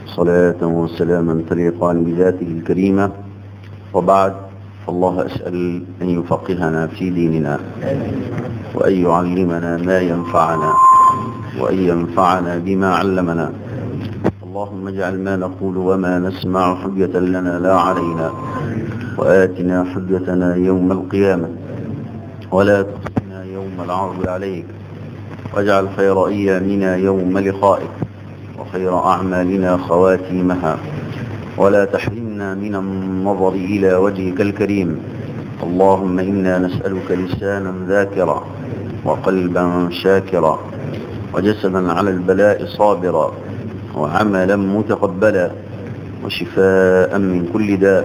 صلاة وسلاما تليقان بذاته الكريمة وبعد فالله أسأل أن يفقهنا في ديننا وأن يعلمنا ما ينفعنا وأن ينفعنا بما علمنا اللهم اجعل ما نقول وما نسمع حجة لنا لا علينا وآتنا حجتنا يوم القيامة ولا تخزنا يوم العرض عليك واجعل خير أيامنا يوم لقائك وخير أعمالنا خواتيمها ولا تحرمنا من النظر إلى وجهك الكريم اللهم إنا نسألك لسانا ذاكرا وقلبا شاكرا وجسدا على البلاء صابرا وعملا متقبلا وشفاء من كل داء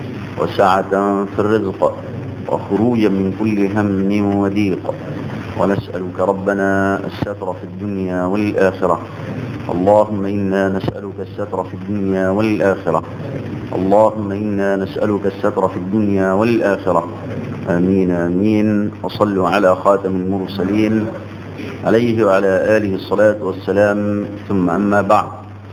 وسعة في الرزق وخروجا من كل هم وضيق ونسألك ربنا الستر في الدنيا والآخرة اللهم إنا نسألك الستر في الدنيا والآخرة اللهم إنا نسألك الستر في الدنيا والآخرة آمين آمين وصلوا على خاتم المرسلين عليه وعلى آله الصلاة والسلام ثم أما بعد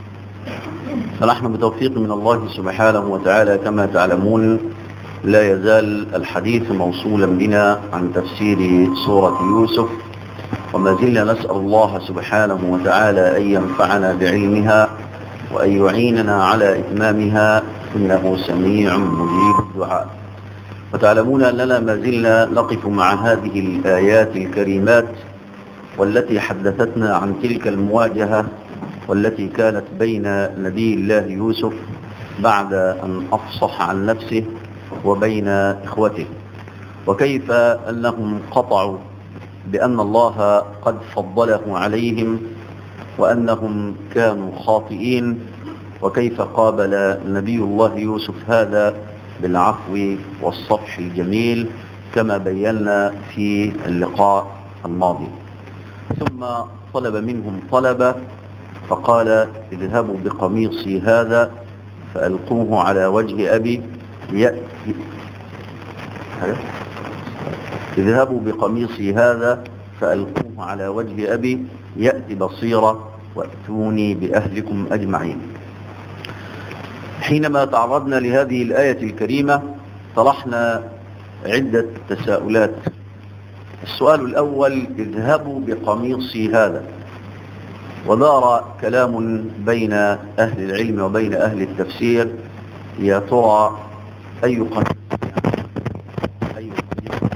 فنحن بتوفيق من الله سبحانه وتعالى كما تعلمون لا يزال الحديث موصولا بنا عن تفسير سورة يوسف وما زلنا نسأل الله سبحانه وتعالى أن ينفعنا بعلمها وأن يعيننا على إتمامها إنه سميع مجيب الدعاء وتعلمون أننا ما زلنا نقف مع هذه الآيات الكريمات والتي حدثتنا عن تلك المواجهة والتي كانت بين نبي الله يوسف بعد أن أفصح عن نفسه وبين إخوته وكيف أنهم قطعوا بأن الله قد فضله عليهم وأنهم كانوا خاطئين وكيف قابل نبي الله يوسف هذا بالعفو والصفح الجميل كما بينا في اللقاء الماضي ثم طلب منهم طلبة فقال اذهبوا بقميصي هذا فألقوه على وجه أبي يأتي اذهبوا بقميصي هذا فألقوه على وجه أبي يأتي بصيرة وأتوني بأهلكم أجمعين حينما تعرضنا لهذه الآية الكريمة طرحنا عدة تساؤلات السؤال الأول اذهبوا بقميصي هذا ودار كلام بين أهل العلم وبين أهل التفسير يا ترى أي قميص أي قميص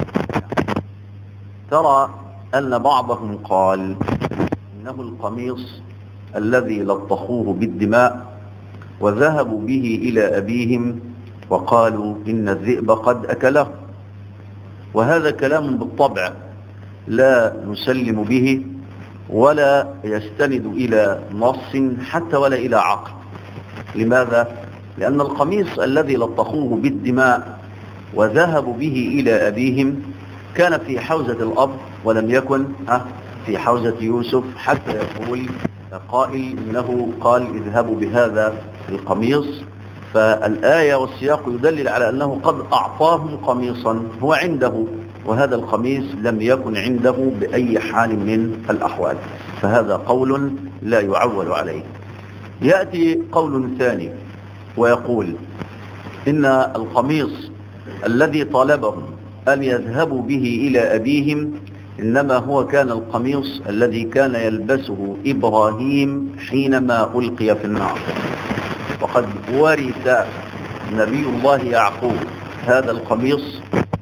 ترى أن بعضهم قال إنه القميص الذي لطخوه بالدماء وذهبوا به إلى أبيهم وقالوا إن الذئب قد أكله وهذا كلام بالطبع لا نسلم به ولا يستند إلى نص حتى ولا إلى عقل لماذا؟ لأن القميص الذي لطخوه بالدماء وذهبوا به إلى أبيهم كان في حوزة الأب ولم يكن في حوزة يوسف حتى يقول قائل إنه قال اذهبوا بهذا القميص فالآية والسياق يدلل على أنه قد أعطاهم قميصا هو عنده وهذا القميص لم يكن عنده بأي حال من الأحوال فهذا قول لا يعول عليه يأتي قول ثاني ويقول إن القميص الذي طالبهم أن يذهبوا به إلى أبيهم إنما هو كان القميص الذي كان يلبسه إبراهيم حينما ألقي في النار وقد ورث نبي الله يعقوب هذا القميص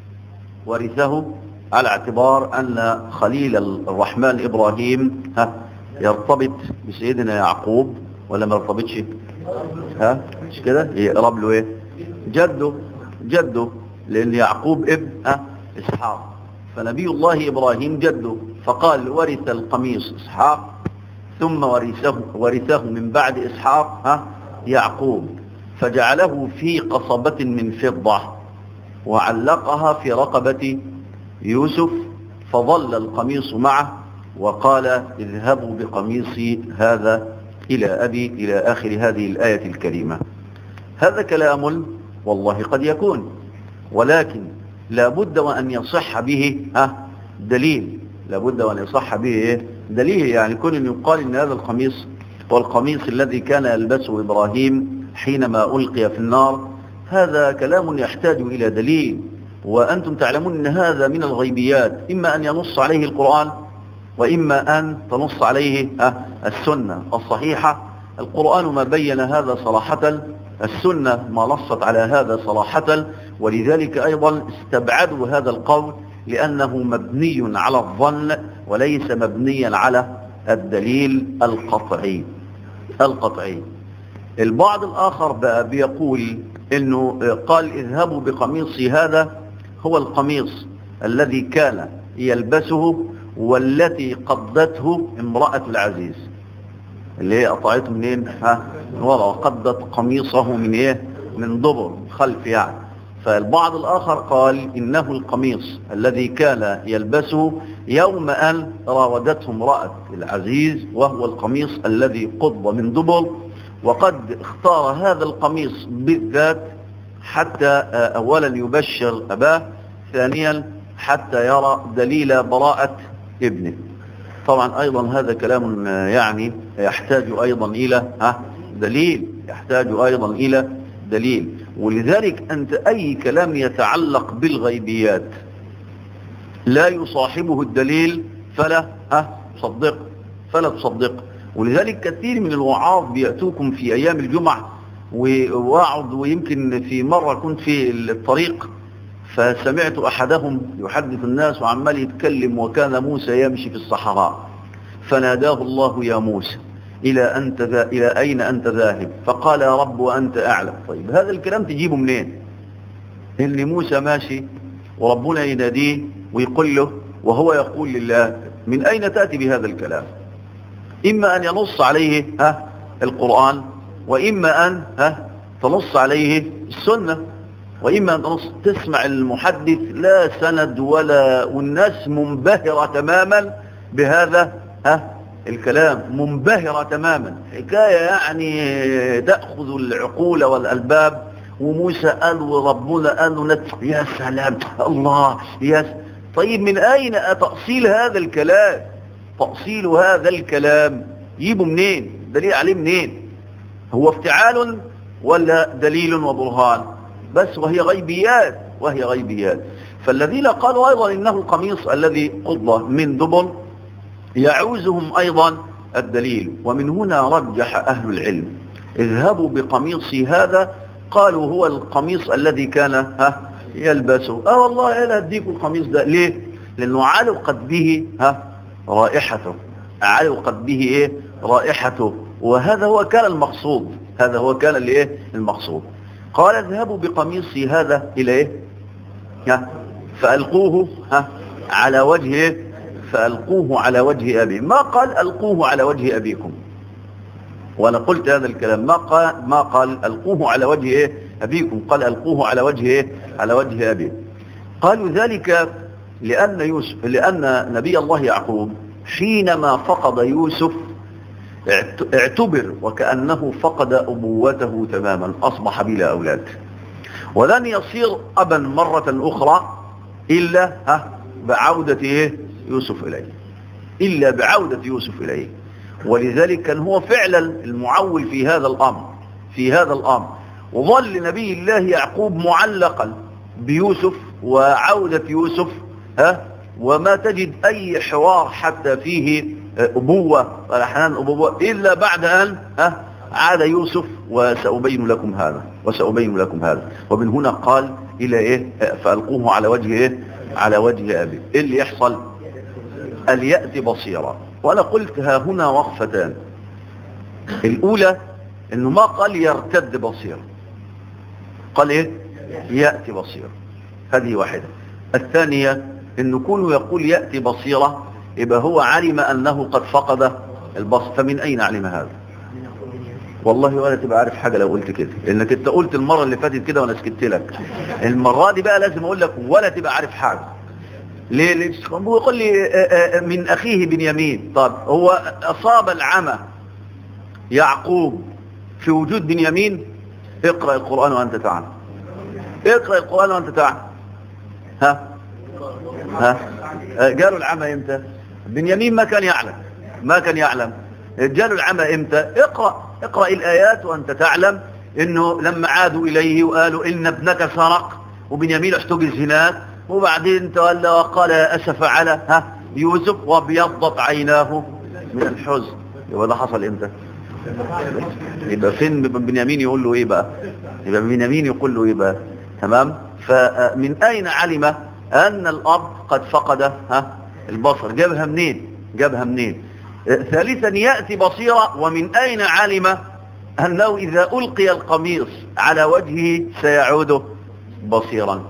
ورثه على اعتبار أن خليل الرحمن إبراهيم ها يرتبط بسيدنا يعقوب ولا ما يرتبطش ها مش كده يقرب له ايه جده جده لأن يعقوب ابن ها إسحاق فنبي الله إبراهيم جده فقال ورث القميص إسحاق ثم ورثه, ورثه من بعد إسحاق ها يعقوب فجعله في قصبة من فضة وعلقها في رقبة يوسف فظل القميص معه وقال اذهبوا بقميصي هذا إلى أبي إلى آخر هذه الآية الكريمة هذا كلام والله قد يكون ولكن لابد وأن يصح به ها دليل لابد وأن يصح به دليل يعني كون أن يقال أن هذا القميص والقميص الذي كان يلبسه إبراهيم حينما ألقي في النار هذا كلام يحتاج إلى دليل وأنتم تعلمون أن هذا من الغيبيات إما أن ينص عليه القرآن وإما أن تنص عليه السنة الصحيحة القرآن ما بين هذا صراحة السنة ما نصت على هذا صراحة ولذلك أيضا استبعدوا هذا القول لأنه مبني على الظن وليس مبنيا على الدليل القطعي القطعي البعض الآخر بقى بيقول انه قال اذهبوا بقميصي هذا هو القميص الذي كان يلبسه والتي قضته امرأة العزيز اللي هي قطعته منين ها ورا قضت قميصه من ايه من ضبر خلف يعني فالبعض الآخر قال إنه القميص الذي كان يلبسه يوم أن راودته امرأة العزيز وهو القميص الذي قض من دبر وقد اختار هذا القميص بالذات حتى أولا يبشر أباه ثانيا حتى يرى دليل براءة ابنه طبعا أيضا هذا كلام يعني يحتاج أيضا إلى دليل يحتاج أيضا إلى دليل ولذلك أنت أي كلام يتعلق بالغيبيات لا يصاحبه الدليل فلا ها تصدق فلا تصدق ولذلك كثير من الوعاظ بيأتوكم في أيام الجمعة وواعظ ويمكن في مرة كنت في الطريق فسمعت أحدهم يحدث الناس وعمال يتكلم وكان موسى يمشي في الصحراء فناداه الله يا موسى إلى, أنت ذا إلى أين أنت ذاهب فقال يا رب وأنت أعلم طيب هذا الكلام تجيبه منين إن موسى ماشي وربنا يناديه ويقول له وهو يقول لله من أين تأتي بهذا الكلام إما أن ينص عليه ها القرآن وإما أن ها تنص عليه السنة وإما أن تنص تسمع المحدث لا سند ولا والناس منبهرة تماما بهذا ها الكلام منبهرة تماما حكاية يعني تأخذ العقول والألباب وموسى قال وربنا قال نت يا سلام الله يا س... طيب من أين تأصيل هذا الكلام تأصيل هذا الكلام يجيبه منين دليل عليه منين هو افتعال ولا دليل وبرهان بس وهي غيبيات وهي غيبيات فالذين قالوا أيضا إنه القميص الذي قض من دبر يعوزهم أيضا الدليل ومن هنا رجح أهل العلم اذهبوا بقميصي هذا قالوا هو القميص الذي كان ها يلبسه اه والله انا اديكم القميص ده ليه لانه علقت به ها رائحته علقت به ايه رائحته وهذا هو كان المقصود هذا هو كان الايه المقصود قال اذهبوا بقميصي هذا الى ايه ها فالقوه ها على وجه فالقوه على وجه ابي ما قال القوه على وجه ابيكم وانا قلت هذا الكلام ما قال ما قال القوه على وجه ايه ابيكم قال القوه على وجه ايه على وجه ابي قالوا ذلك لان يوسف لان نبي الله يعقوب حينما فقد يوسف اعتبر وكانه فقد ابوته تماما اصبح بلا اولاد ولن يصير ابا مره اخرى الا ها بعوده ايه يوسف اليه الا بعوده يوسف اليه ولذلك كان هو فعلا المعول في هذا الأمر في هذا الأمر وظل نبي الله يعقوب معلقا بيوسف وعودة يوسف ها وما تجد أي حوار حتى فيه أبوة والأحيان أبوة إلا بعد أن ها عاد يوسف وسأبين لكم هذا وسأبين لكم هذا ومن هنا قال إلى إيه فألقوه على وجه إيه على وجه أبي إيه اللي يحصل أن يأتي بصيرا وأنا قلت ها هنا وقفتان الأولى أنه ما قال يرتد بصير قال إيه يأتي بصير هذه واحدة الثانية أنه كونه يقول يأتي بصيرة يبقى هو علم أنه قد فقد البصر فمن أين علم هذا والله ولا تبقى عارف حاجة لو قلت كده لأنك انت قلت المرة اللي فاتت كده وأنا سكت لك المرة دي بقى لازم أقول لك ولا تبقى عارف حاجة ليه ليه هو يقول لي من أخيه بنيامين طب هو أصاب العمى يعقوب في وجود بنيامين اقرأ القرآن وأنت تعلم اقرأ القرآن وأنت تعلم ها ها قالوا العمى امتى بنيامين ما كان يعلم ما كان يعلم جاله العمى امتى اقرأ اقرأ الآيات وأنت تعلم انه لما عادوا اليه وقالوا ان ابنك سرق وبنيامين احتجز هناك وبعدين تولى وقال يا اسف على ها يوسف وابيضت عيناه من الحزن يبقى ده حصل امتى يبقى فين بنيامين يقول له ايه بقى يبقى بنيامين يقول له ايه بقى تمام فمن اين علم ان الاب قد فقد ها البصر جابها منين جابها منين ثالثا ياتي بصيره ومن اين علم أنه إذا ألقي القميص على وجهه سيعود بصيرا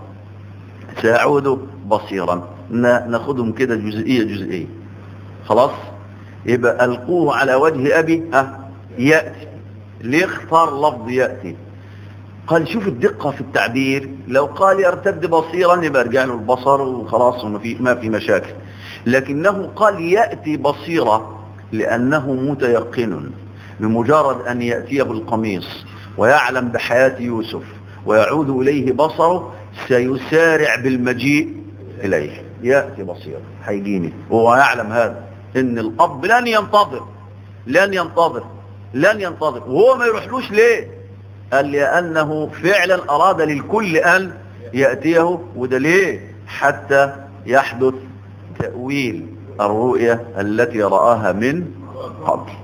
سيعود بصيرا ناخدهم كده جزئية جزئية خلاص يبقى ألقوه على وجه أبي ها يأتي ليه اختار لفظ يأتي قال شوف الدقة في التعبير لو قال يرتد بصيرا يبقى ارجع له البصر وخلاص وما في ما في مشاكل لكنه قال يأتي بصيرا لأنه متيقن بمجرد أن يأتيه القميص ويعلم بحياة يوسف ويعود إليه بصره سيسارع بالمجيء إليه يأتي بصير هيجيني وهو يعلم هذا إن الأب لن ينتظر لن ينتظر لن ينتظر وهو ما يروحلوش ليه قال لأنه فعلا أراد للكل أن يأتيه وده ليه حتى يحدث تأويل الرؤية التي رآها من قبل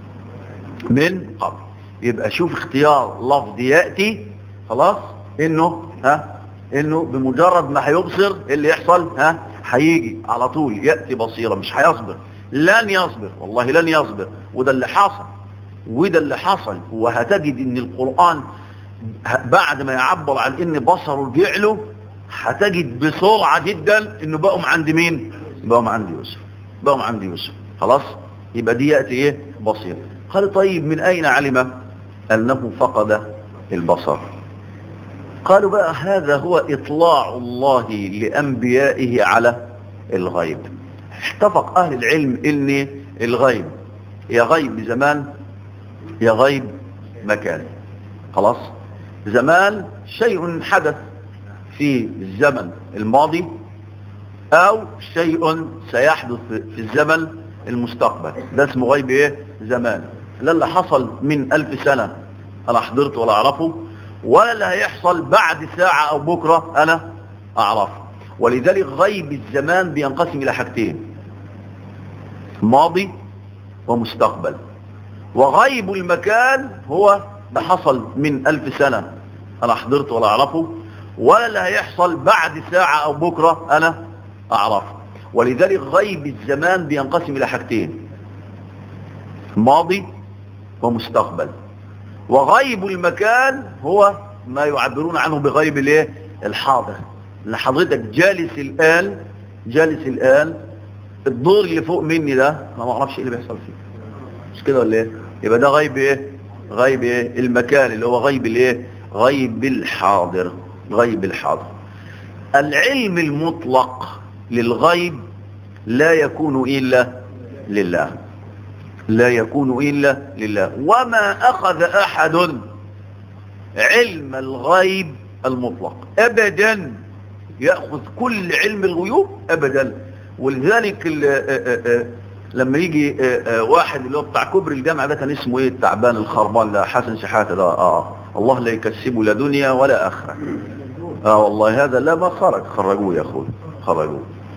من قبل يبقى شوف اختيار لفظ يأتي خلاص انه ها انه بمجرد ما هيبصر اللي يحصل ها هيجي على طول يأتي بصيرة مش هيصبر لن يصبر والله لن يصبر وده اللي حصل وده اللي حصل وهتجد ان القرآن بعد ما يعبر عن ان بصره بيعلو هتجد بسرعة جدا انه بقوا عند مين بقوا عند يوسف بقوا عند يوسف خلاص يبقى دي يأتي ايه بصير قال طيب من اين علم انه فقد البصر قالوا بقى هذا هو اطلاع الله لانبيائه على الغيب اتفق اهل العلم ان الغيب يا غيب زمان يا غيب مكان خلاص زمان شيء حدث في الزمن الماضي او شيء سيحدث في الزمن المستقبل ده اسمه غيب ايه زمان لا اللي حصل من الف سنة انا حضرت ولا اعرفه ولا اللي هيحصل بعد ساعة او بكرة انا اعرفه ولذلك غيب الزمان بينقسم الى حاجتين ماضي ومستقبل وغيب المكان هو ده حصل من الف سنة انا حضرت ولا اعرفه ولا اللي هيحصل بعد ساعة او بكرة انا اعرفه ولذلك غيب الزمان بينقسم الى حاجتين ماضي ومستقبل وغيب المكان هو ما يعبرون عنه بغيب الايه الحاضر ان حضرتك جالس الان جالس الان الدور اللي فوق مني ده انا ما اعرفش ايه اللي بيحصل فيه مش كده ولا ايه يبقى ده غيب ايه غيب ايه المكان اللي هو غيب الايه غيب الحاضر غيب الحاضر العلم المطلق للغيب لا يكون إلا لله لا يكون إلا لله وما أخذ أحد علم الغيب المطلق أبدا يأخذ كل علم الغيوب أبدا ولذلك لما يجي واحد اللي هو بتاع كبر الجامعة ده كان اسمه ايه التعبان الخربان ده حسن شحاتة ده اه الله لا يكسبه لا دنيا ولا آخرة اه والله هذا لا ما خرج خرجوه يا اخوي خرجوه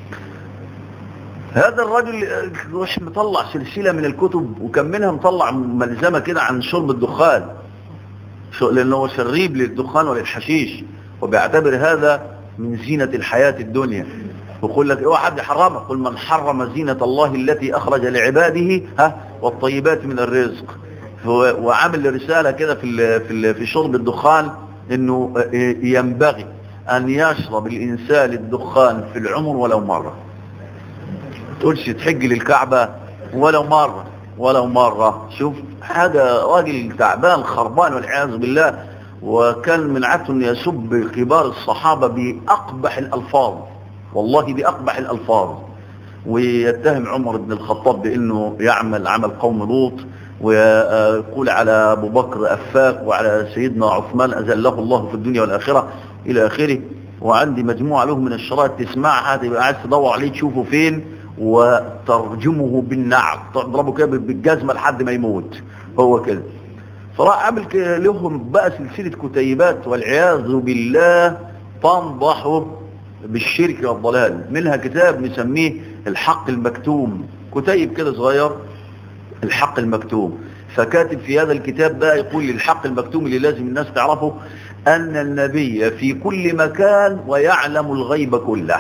هذا الرجل روح مطلع سلسلة من الكتب وكان منها مطلع ملزمة كده عن شرب الدخان لأنه هو شريب للدخان وللحشيش وبيعتبر هذا من زينة الحياة الدنيا ويقول لك اوعى حد يحرمها قل من حرم زينة الله التي أخرج لعباده ها والطيبات من الرزق وعامل رسالة كده في في في شرب الدخان انه ينبغي ان يشرب الانسان الدخان في العمر ولو مرة تقولش تحج للكعبة ولو مرة ولو مرة شوف حاجة راجل تعبان خربان والعياذ بالله وكان من عادته ان يسب كبار الصحابة بأقبح الألفاظ والله بأقبح الألفاظ ويتهم عمر بن الخطاب بأنه يعمل عمل قوم لوط ويقول على أبو بكر أفاك وعلى سيدنا عثمان أزله الله في الدنيا والآخرة إلى آخره وعندي مجموعة له من الشرائط تسمعها تبقى عايز تدور عليه تشوفه فين وترجمه بالنعل تضربه كده بالجزمة لحد ما يموت هو كده فراح عمل لهم بقى سلسلة كتيبات والعياذ بالله تنضح بالشرك والضلال منها كتاب نسميه الحق المكتوم كتيب كده صغير الحق المكتوم فكاتب في هذا الكتاب بقى يقول الحق المكتوم اللي لازم الناس تعرفه أن النبي في كل مكان ويعلم الغيب كله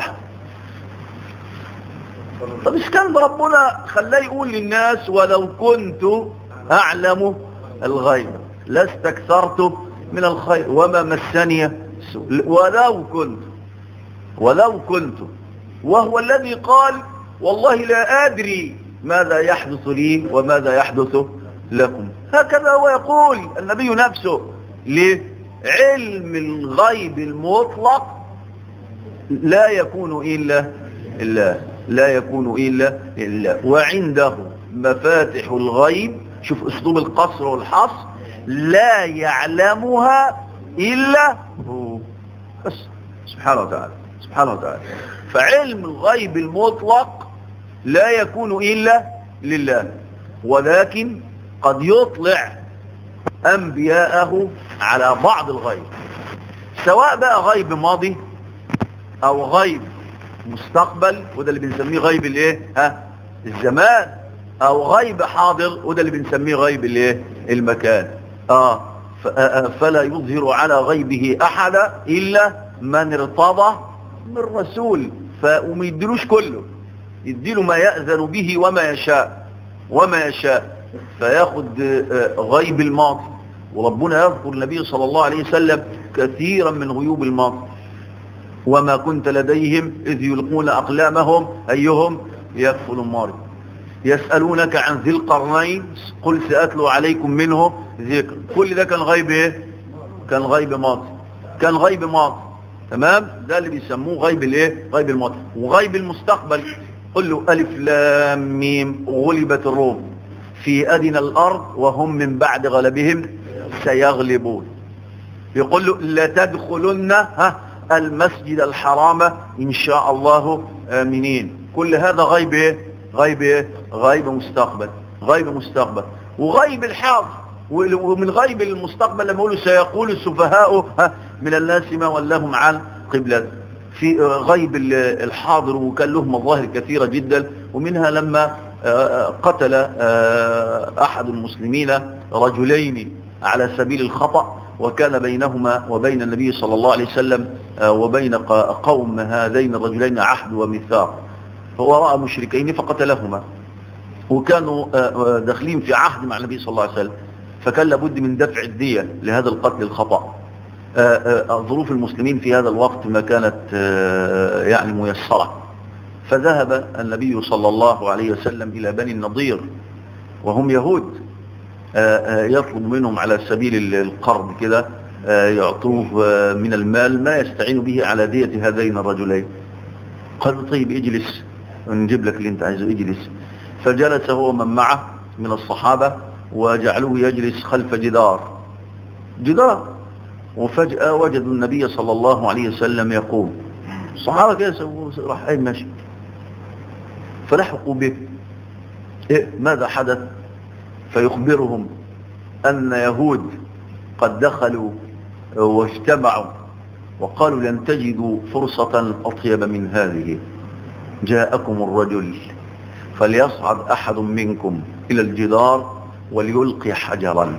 طب إيش كان ربنا خلاه يقول للناس ولو كنت أعلم الغيب لاستكثرت من الخير وما مسني ولو كنت ولو كنت وهو الذي قال والله لا أدري ماذا يحدث لي وماذا يحدث لكم هكذا هو يقول النبي نفسه لعلم الغيب المطلق لا يكون إلا الله لا يكون إلا الله وعنده مفاتح الغيب شوف أسلوب القصر والحصر لا يعلمها إلا هو بس سبحانه وتعالى سبحانه وتعالى فعلم الغيب المطلق لا يكون إلا لله ولكن قد يطلع أنبياءه على بعض الغيب سواء بقى غيب ماضي أو غيب مستقبل وده اللي بنسميه غيب الايه ها الزمان او غيب حاضر وده اللي بنسميه غيب الايه المكان اه فلا يظهر على غيبه احدا الا من ارتضى من رسول وما يديلوش كله يديله ما يأذن به وما يشاء وما يشاء فياخد غيب الماضي وربنا يذكر النبي صلى الله عليه وسلم كثيرا من غيوب الماضي وما كنت لديهم إذ يلقون أقلامهم أيهم يكفل ماري يسألونك عن ذي القرنين قل سأتلو عليكم منه ذكر كل ده كان غيب ايه كان غيب ماضي كان غيب ماضي تمام ده اللي بيسموه غيب الايه غيب الماضي وغيب المستقبل قل له ألف لام ميم غلبت الروم في أدنى الأرض وهم من بعد غلبهم سيغلبون يقول له لتدخلن ها المسجد الحرام إن شاء الله آمنين كل هذا غيب إيه؟ غيب إيه؟ غيب مستقبل غيب مستقبل وغيب الحاضر ومن غيب المستقبل لما يقولوا سيقول السفهاء من الناس ما ولاهم عن قبلة في غيب الحاضر وكان له مظاهر كثيرة جدا ومنها لما قتل أحد المسلمين رجلين على سبيل الخطأ وكان بينهما وبين النبي صلى الله عليه وسلم وبين قوم هذين الرجلين عهد وميثاق فهو رأى مشركين فقتلهما وكانوا داخلين في عهد مع النبي صلى الله عليه وسلم فكان لابد من دفع الدية لهذا القتل الخطأ ظروف المسلمين في هذا الوقت ما كانت يعني ميسرة فذهب النبي صلى الله عليه وسلم إلى بني النضير وهم يهود يطلب منهم على سبيل القرض كده يعطوه من المال ما يستعين به على دية هذين الرجلين قالوا طيب اجلس نجيب لك اللي انت عايزه اجلس فجلس هو من معه من الصحابة وجعلوه يجلس خلف جدار جدار وفجأة وجدوا النبي صلى الله عليه وسلم يقوم الصحابة كده راح اين ماشي فلحقوا به إيه ماذا حدث فيخبرهم أن يهود قد دخلوا واجتمعوا وقالوا لن تجدوا فرصة أطيب من هذه جاءكم الرجل فليصعد أحد منكم إلى الجدار وليلقي حجرا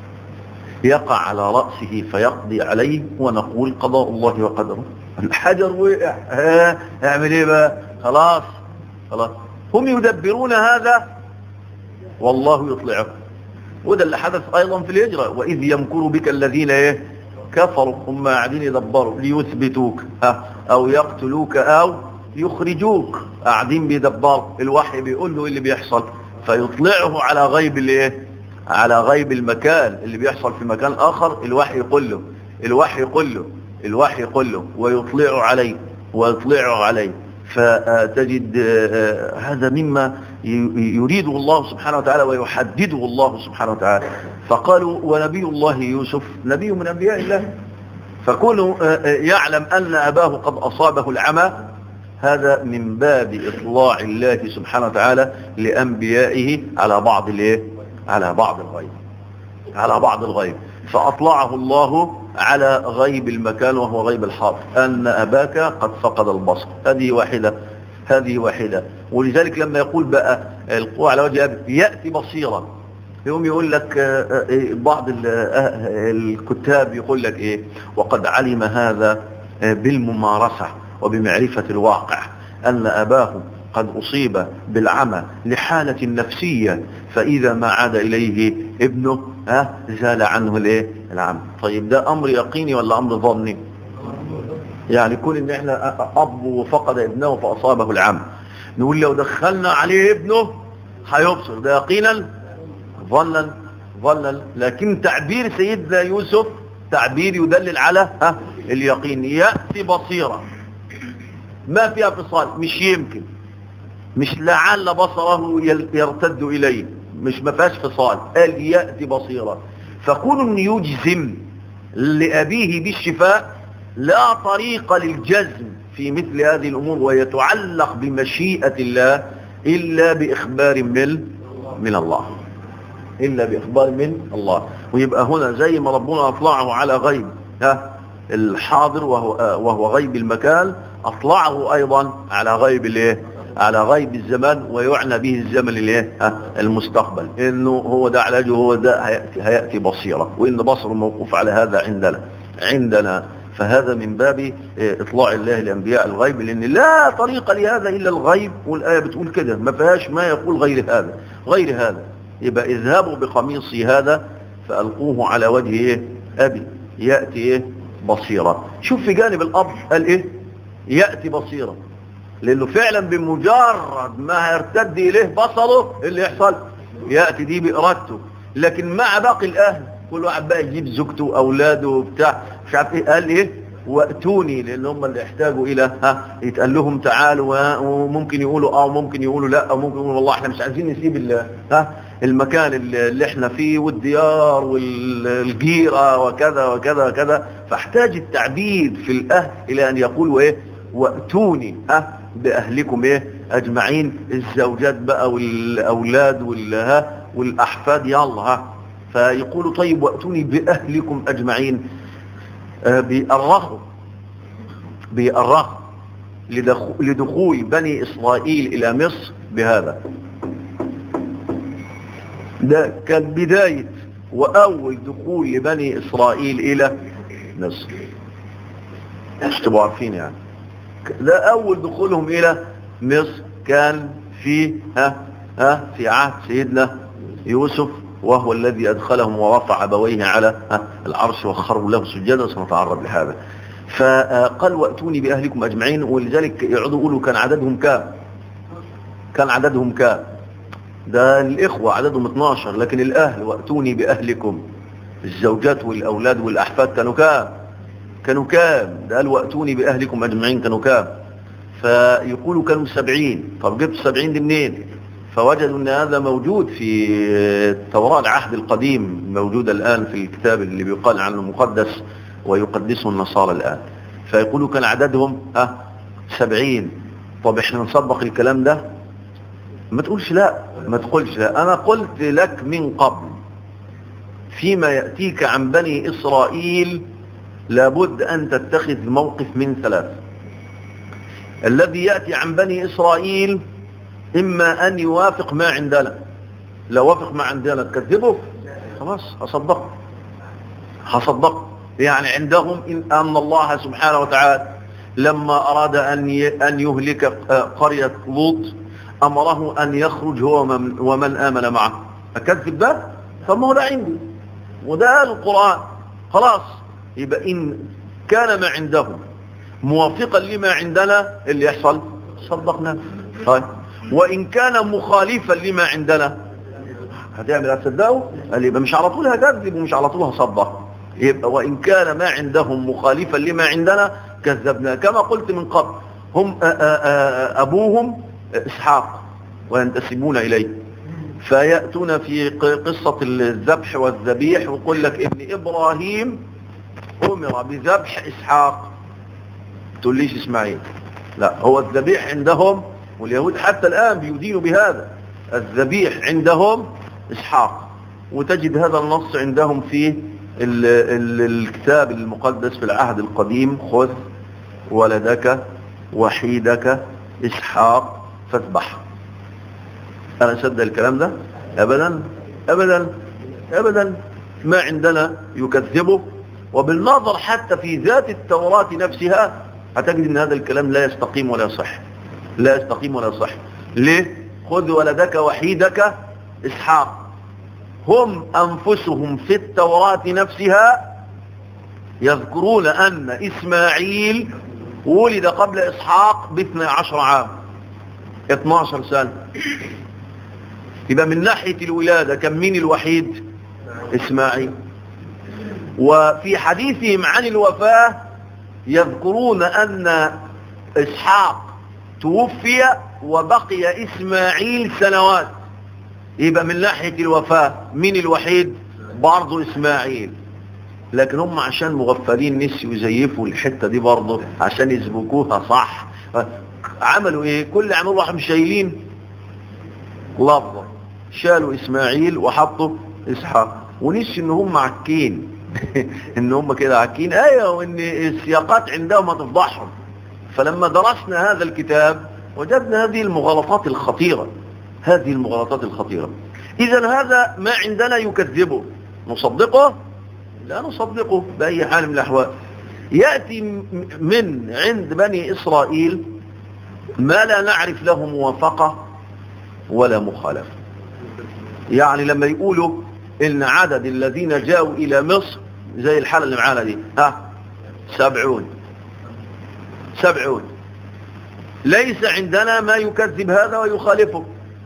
يقع على رأسه فيقضي عليه ونقول قضاء الله وقدره الحجر وقع ها اعمل ايه بقى خلاص خلاص هم يدبرون هذا والله يطلعه وده اللي حدث ايضا في الهجرة واذ يمكر بك الذين ايه كفروا هم قاعدين يدبروا ليثبتوك ها او يقتلوك او يخرجوك قاعدين بيدبروا الوحي بيقول له اللي بيحصل فيطلعه على غيب الايه على غيب المكان اللي بيحصل في مكان اخر الوحي يقول له الوحي يقول له الوحي يقول له ويطلعه عليه ويطلعه عليه فتجد هذا مما يريده الله سبحانه وتعالى ويحدده الله سبحانه وتعالى فقالوا ونبي الله يوسف نبي من أنبياء الله فكونه يعلم أن أباه قد أصابه العمى هذا من باب إطلاع الله سبحانه وتعالى لأنبيائه على بعض الايه على بعض الغيب على بعض الغيب فأطلعه الله على غيب المكان وهو غيب الحاضر أن أباك قد فقد البصر هذه واحدة هذه واحدة ولذلك لما يقول بقى القوة على وجه أبي يأتي بصيرا يوم يقول لك بعض الكتاب يقول لك إيه وقد علم هذا بالممارسة وبمعرفة الواقع أن أباه قد أصيب بالعمى لحالة نفسية فإذا ما عاد إليه ابنه ها زال عنه الايه العمى طيب ده أمر يقيني ولا أمر ظني يعني كون ان احنا اب فقد ابنه فاصابه العمى نقول لو دخلنا عليه ابنه هيبصر ده يقينا ظنا ظنا لكن تعبير سيدنا يوسف تعبير يدلل على ها اليقين يأتي بصيرا ما فيها فصال مش يمكن مش لعل بصره يرتد إليه مش ما فيهاش فصال قال يأتي بصيرا فكون ان يجزم لأبيه بالشفاء لا طريق للجزم في مثل هذه الأمور ويتعلق بمشيئة الله إلا بإخبار من من الله إلا بإخبار من الله ويبقى هنا زي ما ربنا أطلعه على غيب ها الحاضر وهو, وهو غيب المكان أطلعه أيضا على غيب الايه على غيب الزمان ويعنى به الزمن الايه المستقبل انه هو ده علاجه هو ده هيأتي, هيأتي بصيرة وان بصره موقوف على هذا عندنا عندنا فهذا من باب اطلاع الله لانبياء الغيب لان لا طريق لهذا الا الغيب والايه بتقول كده ما فيهاش ما يقول غير هذا غير هذا يبقى اذهبوا بقميصي هذا فالقوه على وجه ايه ابي ياتي ايه بصيرا شوف في جانب الاب قال ايه ياتي بصيرا لانه فعلا بمجرد ما هيرتد اليه بصره اللي يحصل ياتي دي بارادته لكن مع باقي الاهل كل واحد بقى يجيب زوجته اولاده وبتاع مش عارف ايه قال ايه واتوني لان هم اللي يحتاجوا الى ها يتقال لهم تعالوا وممكن يقولوا اه وممكن يقولوا لا وممكن يقولوا والله احنا مش عايزين نسيب ها المكان اللي احنا فيه والديار والجيرة وكذا وكذا وكذا فاحتاج التعبيد في الاهل الى ان يقولوا ايه واتوني ها باهلكم ايه اجمعين الزوجات بقى والاولاد والها والاحفاد يلا ها فيقولوا طيب واتوني باهلكم اجمعين آه بيأرخوا بيأرخوا لدخول بني اسرائيل الى مصر بهذا ده كان بداية واول دخول لبني اسرائيل الى مصر مش تبقوا عارفين يعني ده اول دخولهم الى مصر كان في ها ها في عهد سيدنا يوسف وهو الذي ادخلهم ورفع ابويه على ها العرش وخروا له سجدا سنتعرض لهذا فقال واتوني باهلكم اجمعين ولذلك يقعدوا يقولوا كان عددهم كام كان عددهم كام ده الاخوه عددهم 12 لكن الاهل واتوني باهلكم الزوجات والاولاد والاحفاد كانوا كام كانوا كام ده قال واتوني باهلكم اجمعين كانوا كام فيقولوا كانوا سبعين طب جبت سبعين دي منين فوجدوا ان هذا موجود في التوراة العهد القديم موجود الان في الكتاب اللي بيقال عنه مقدس ويقدسه النصارى الان فيقولوا كان عددهم ها سبعين طب احنا نصدق الكلام ده ما تقولش لا ما تقولش لا انا قلت لك من قبل فيما يأتيك عن بني اسرائيل لابد ان تتخذ موقف من ثلاث الذي يأتي عن بني اسرائيل اما ان يوافق ما عندنا لو وافق ما عندنا تكذبه خلاص هصدقه هصدقه يعني عندهم إن أن الله سبحانه وتعالى لما أراد أن أن يهلك قرية لوط أمره أن يخرج هو ومن آمن معه أكذب ده فما هو ده عندي وده القرآن خلاص يبقى إن كان ما عندهم موافقا لما عندنا اللي يحصل صدقنا طيب وإن كان مخالفا لما عندنا هتعمل هتصدقوا قال يبقى مش على طول هكذب ومش على طول هصدق يبقى وإن كان ما عندهم مخالفا لما عندنا كذبنا كما قلت من قبل هم آآ آآ أبوهم إسحاق وينتسبون إليه فيأتون في قصة الذبح والذبيح ويقول لك ابن إبراهيم أمر بذبح إسحاق تقول ليش إسماعيل لا هو الذبيح عندهم واليهود حتى الآن بيدينوا بهذا الذبيح عندهم إسحاق وتجد هذا النص عندهم في ال ال الكتاب المقدس في العهد القديم خذ ولدك وحيدك إسحاق فاذبح أنا أصدق الكلام ده أبدا أبدا أبدا ما عندنا يكذبه وبالنظر حتى في ذات التوراة نفسها هتجد ان هذا الكلام لا يستقيم ولا يصح لا يستقيم ولا يصح ليه خذ ولدك وحيدك اسحاق هم انفسهم في التوراة نفسها يذكرون ان اسماعيل ولد قبل اسحاق باثنى عشر عام 12 سنة يبقى من ناحية الولادة كم مين الوحيد اسماعيل وفي حديثهم عن الوفاة يذكرون أن إسحاق توفي وبقي إسماعيل سنوات يبقى من ناحية الوفاة مين الوحيد برضه إسماعيل لكن هم عشان مغفلين نسيوا يزيفوا الحتة دي برضه عشان يسبكوها صح عملوا ايه كل عملوا راحوا شايلين لفظة شالوا إسماعيل وحطوا إسحاق ونسي ان هم عكين ان هم كده عكين ايوه وان السياقات عندهم هتفضحهم فلما درسنا هذا الكتاب وجدنا هذه المغالطات الخطيرة هذه المغالطات الخطيرة اذا هذا ما عندنا يكذبه نصدقه لا نصدقه بأي حال من الأحوال يأتي من عند بني إسرائيل ما لا نعرف له موافقة ولا مخالفة يعني لما يقولوا ان عدد الذين جاءوا الى مصر زي الحالة اللي معانا دي ها سبعون سبعون ليس عندنا ما يكذب هذا ويخالفه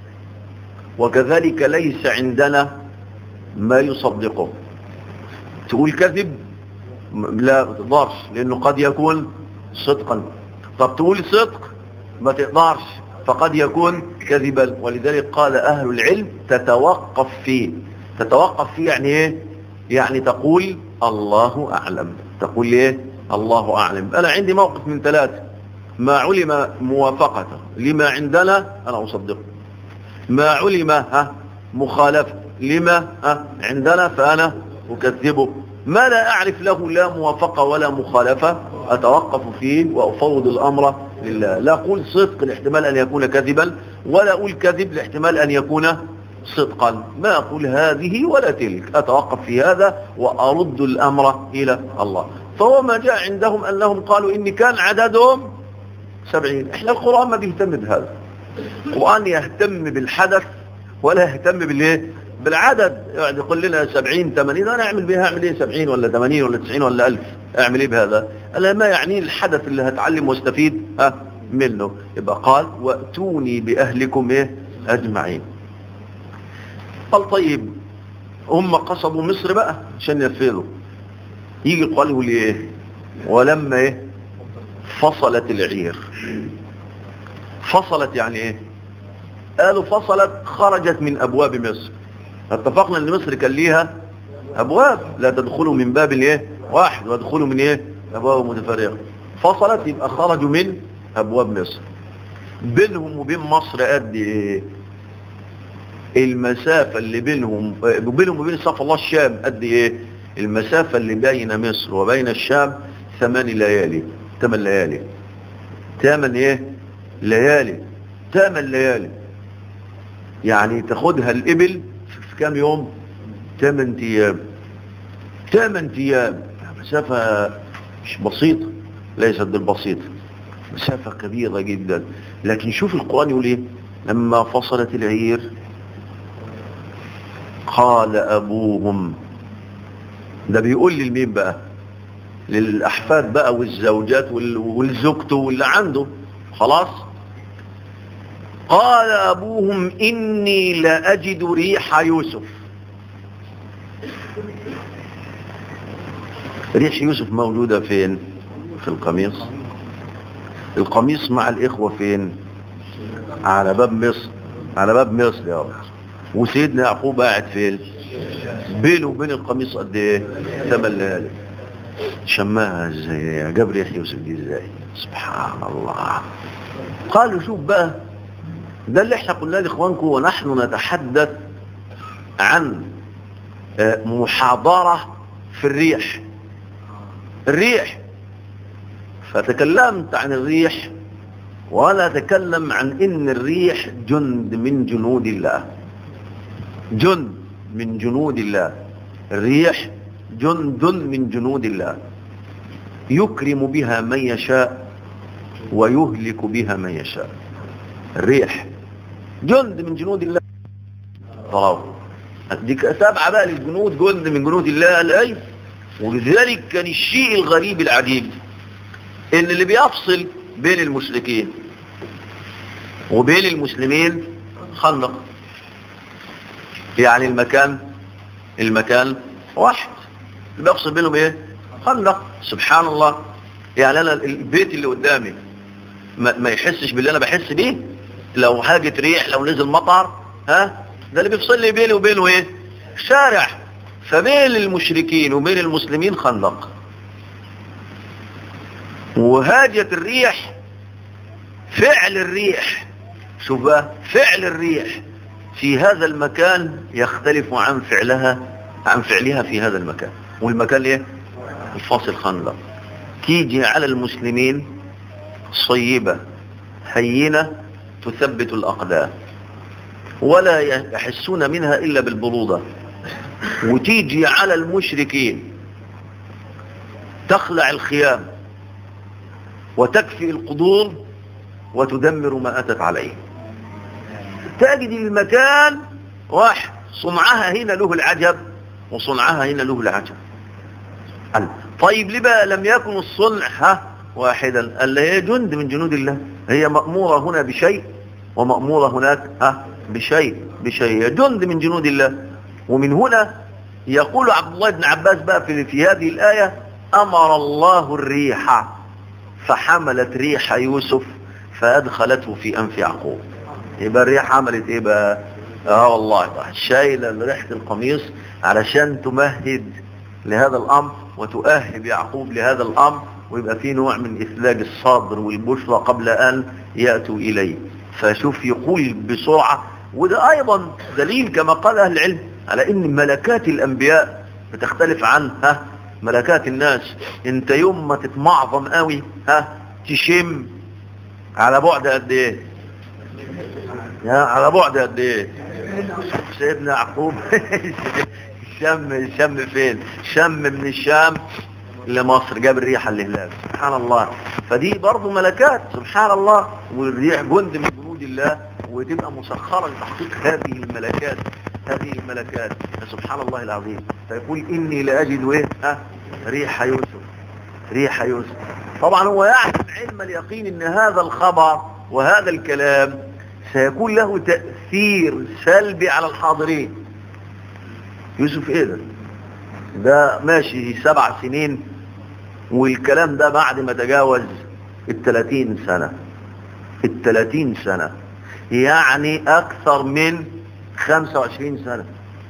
وكذلك ليس عندنا ما يصدقه تقول كذب لا ما تقدرش لانه قد يكون صدقا طب تقول صدق ما تقدرش فقد يكون كذبا ولذلك قال اهل العلم تتوقف فيه تتوقف فيه يعني ايه يعني تقول الله اعلم تقول ايه الله اعلم انا عندي موقف من ثلاثة ما علم موافقته لما عندنا انا اصدقه ما علم ها مخالفة لما ها عندنا فانا اكذبه ما لا اعرف له لا موافقة ولا مخالفة اتوقف فيه وافوض الامر لله لا اقول صدق لاحتمال ان يكون كذبا ولا اقول كذب لاحتمال ان يكون صدقا ما أقول هذه ولا تلك أتوقف في هذا وأرد الأمر إلى الله فهو ما جاء عندهم أنهم قالوا إن كان عددهم سبعين إحنا القرآن ما بيهتم بهذا القرآن يهتم بالحدث ولا يهتم بالإيه بالعدد يعني يقول لنا سبعين ثمانين أنا أعمل بها أعمل إيه سبعين ولا ثمانين ولا تسعين ولا ألف أعمل إيه بهذا ألا ما يعني الحدث اللي هتعلم واستفيد ها منه يبقى قال وأتوني بأهلكم إيه أجمعين قال طيب هم قصدوا مصر بقى عشان ينفذوا يجي قالوا لي ايه ولما ايه فصلت العير فصلت يعني ايه قالوا فصلت خرجت من ابواب مصر اتفقنا ان مصر كان ليها ابواب لا تدخلوا من باب الايه واحد وادخلوا من ايه ابواب متفرقه فصلت يبقى خرجوا من ابواب مصر بينهم وبين مصر قد ايه المسافة اللي بينهم بينهم وبين صف الله الشام قد ايه المسافة اللي بين مصر وبين الشام ثمان ليالي ثمان ليالي ثمان ايه ليالي ثمان ليالي يعني تاخدها الابل في كام يوم ثمان ايام ثمان ايام مسافة مش بسيطة ليست بالبسيطة مسافة كبيرة جدا لكن شوف القرآن يقول ايه لما فصلت العير قال أبوهم ده بيقول لي لمين بقى للأحفاد بقى والزوجات والزوجته واللي عنده خلاص قال أبوهم إني لأجد ريح يوسف ريح يوسف موجودة فين في القميص القميص مع الإخوة فين على باب مصر على باب مصر يا رب وسيدنا يعقوب قاعد فين بينه وبين القميص قد ايه ثمان ليالي شماها ازاي جاب ريح يوسف دي ازاي سبحان الله قالوا شوف بقى ده اللي احنا قلنا لاخوانكم ونحن نتحدث عن محاضرة في الريح الريح فتكلمت عن الريح ولا أتكلم عن إن الريح جند من جنود الله جند من جنود الله الريح جند من جنود الله يكرم بها من يشاء ويهلك بها من يشاء الريح جند من جنود الله طلعوا دي سبعة بقى للجنود جند من جنود الله الأي ولذلك كان الشيء الغريب العجيب ان اللي بيفصل بين المشركين وبين المسلمين خندق يعني المكان المكان واحد اللي بيفصل بينهم ايه خندق سبحان الله يعني انا البيت اللي قدامي ما, ما يحسش باللي انا بحس بيه لو حاجة ريح لو نزل مطر ها ده اللي بيفصل لي بيني وبينه ايه شارع فبين المشركين وبين المسلمين خندق وهاجت الريح فعل الريح شوف بقى فعل الريح في هذا المكان يختلف عن فعلها عن فعلها في هذا المكان والمكان ايه الفاصل خندق تيجي على المسلمين صيبة هينة تثبت الأقدام ولا يحسون منها إلا بالبرودة وتيجي على المشركين تخلع الخيام وتكفي القدور وتدمر ما أتت عليه تجد المكان واحد صنعها هنا له العجب وصنعها هنا له العجب طيب لما لم يكن الصنع ها واحدا قال هي جند من جنود الله هي مأمورة هنا بشيء ومأمورة هناك ها بشيء بشيء جند من جنود الله ومن هنا يقول عبد الله بن عباس بقى في, في هذه الآية أمر الله الريح فحملت ريح يوسف فأدخلته في أنف يعقوب يبقى الريح عملت ايه بقى اه والله شايلة ريحة القميص علشان تمهد لهذا الأمر وتؤهب يعقوب لهذا الأمر ويبقى في نوع من إثلاج الصدر والبشرى قبل أن يأتوا إليه فشوف يقول بسرعة وده أيضا دليل كما قال أهل العلم على أن ملكات الأنبياء بتختلف عن ها ملكات الناس انت يوم ما تتمعظم قوي ها تشم على بعد قد ايه يا على بعد قد ايه سيدنا يعقوب شم شم فين شم من الشام لمصر جاب الريحة اللي هناك سبحان الله فدي برضه ملكات سبحان الله والريح جند من جنود الله وتبقى مسخرة لتحقيق هذه الملكات هذه الملكات سبحان الله العظيم فيقول إني لأجد إيه ها ريح يوسف ريح يوسف طبعا هو يعلم علم اليقين ان هذا الخبر وهذا الكلام سيكون له تأثير سلبي على الحاضرين يوسف ايه ده ده ماشي سبع سنين والكلام ده بعد ما تجاوز التلاتين سنة التلاتين سنة يعني اكثر من خمسة وعشرين سنة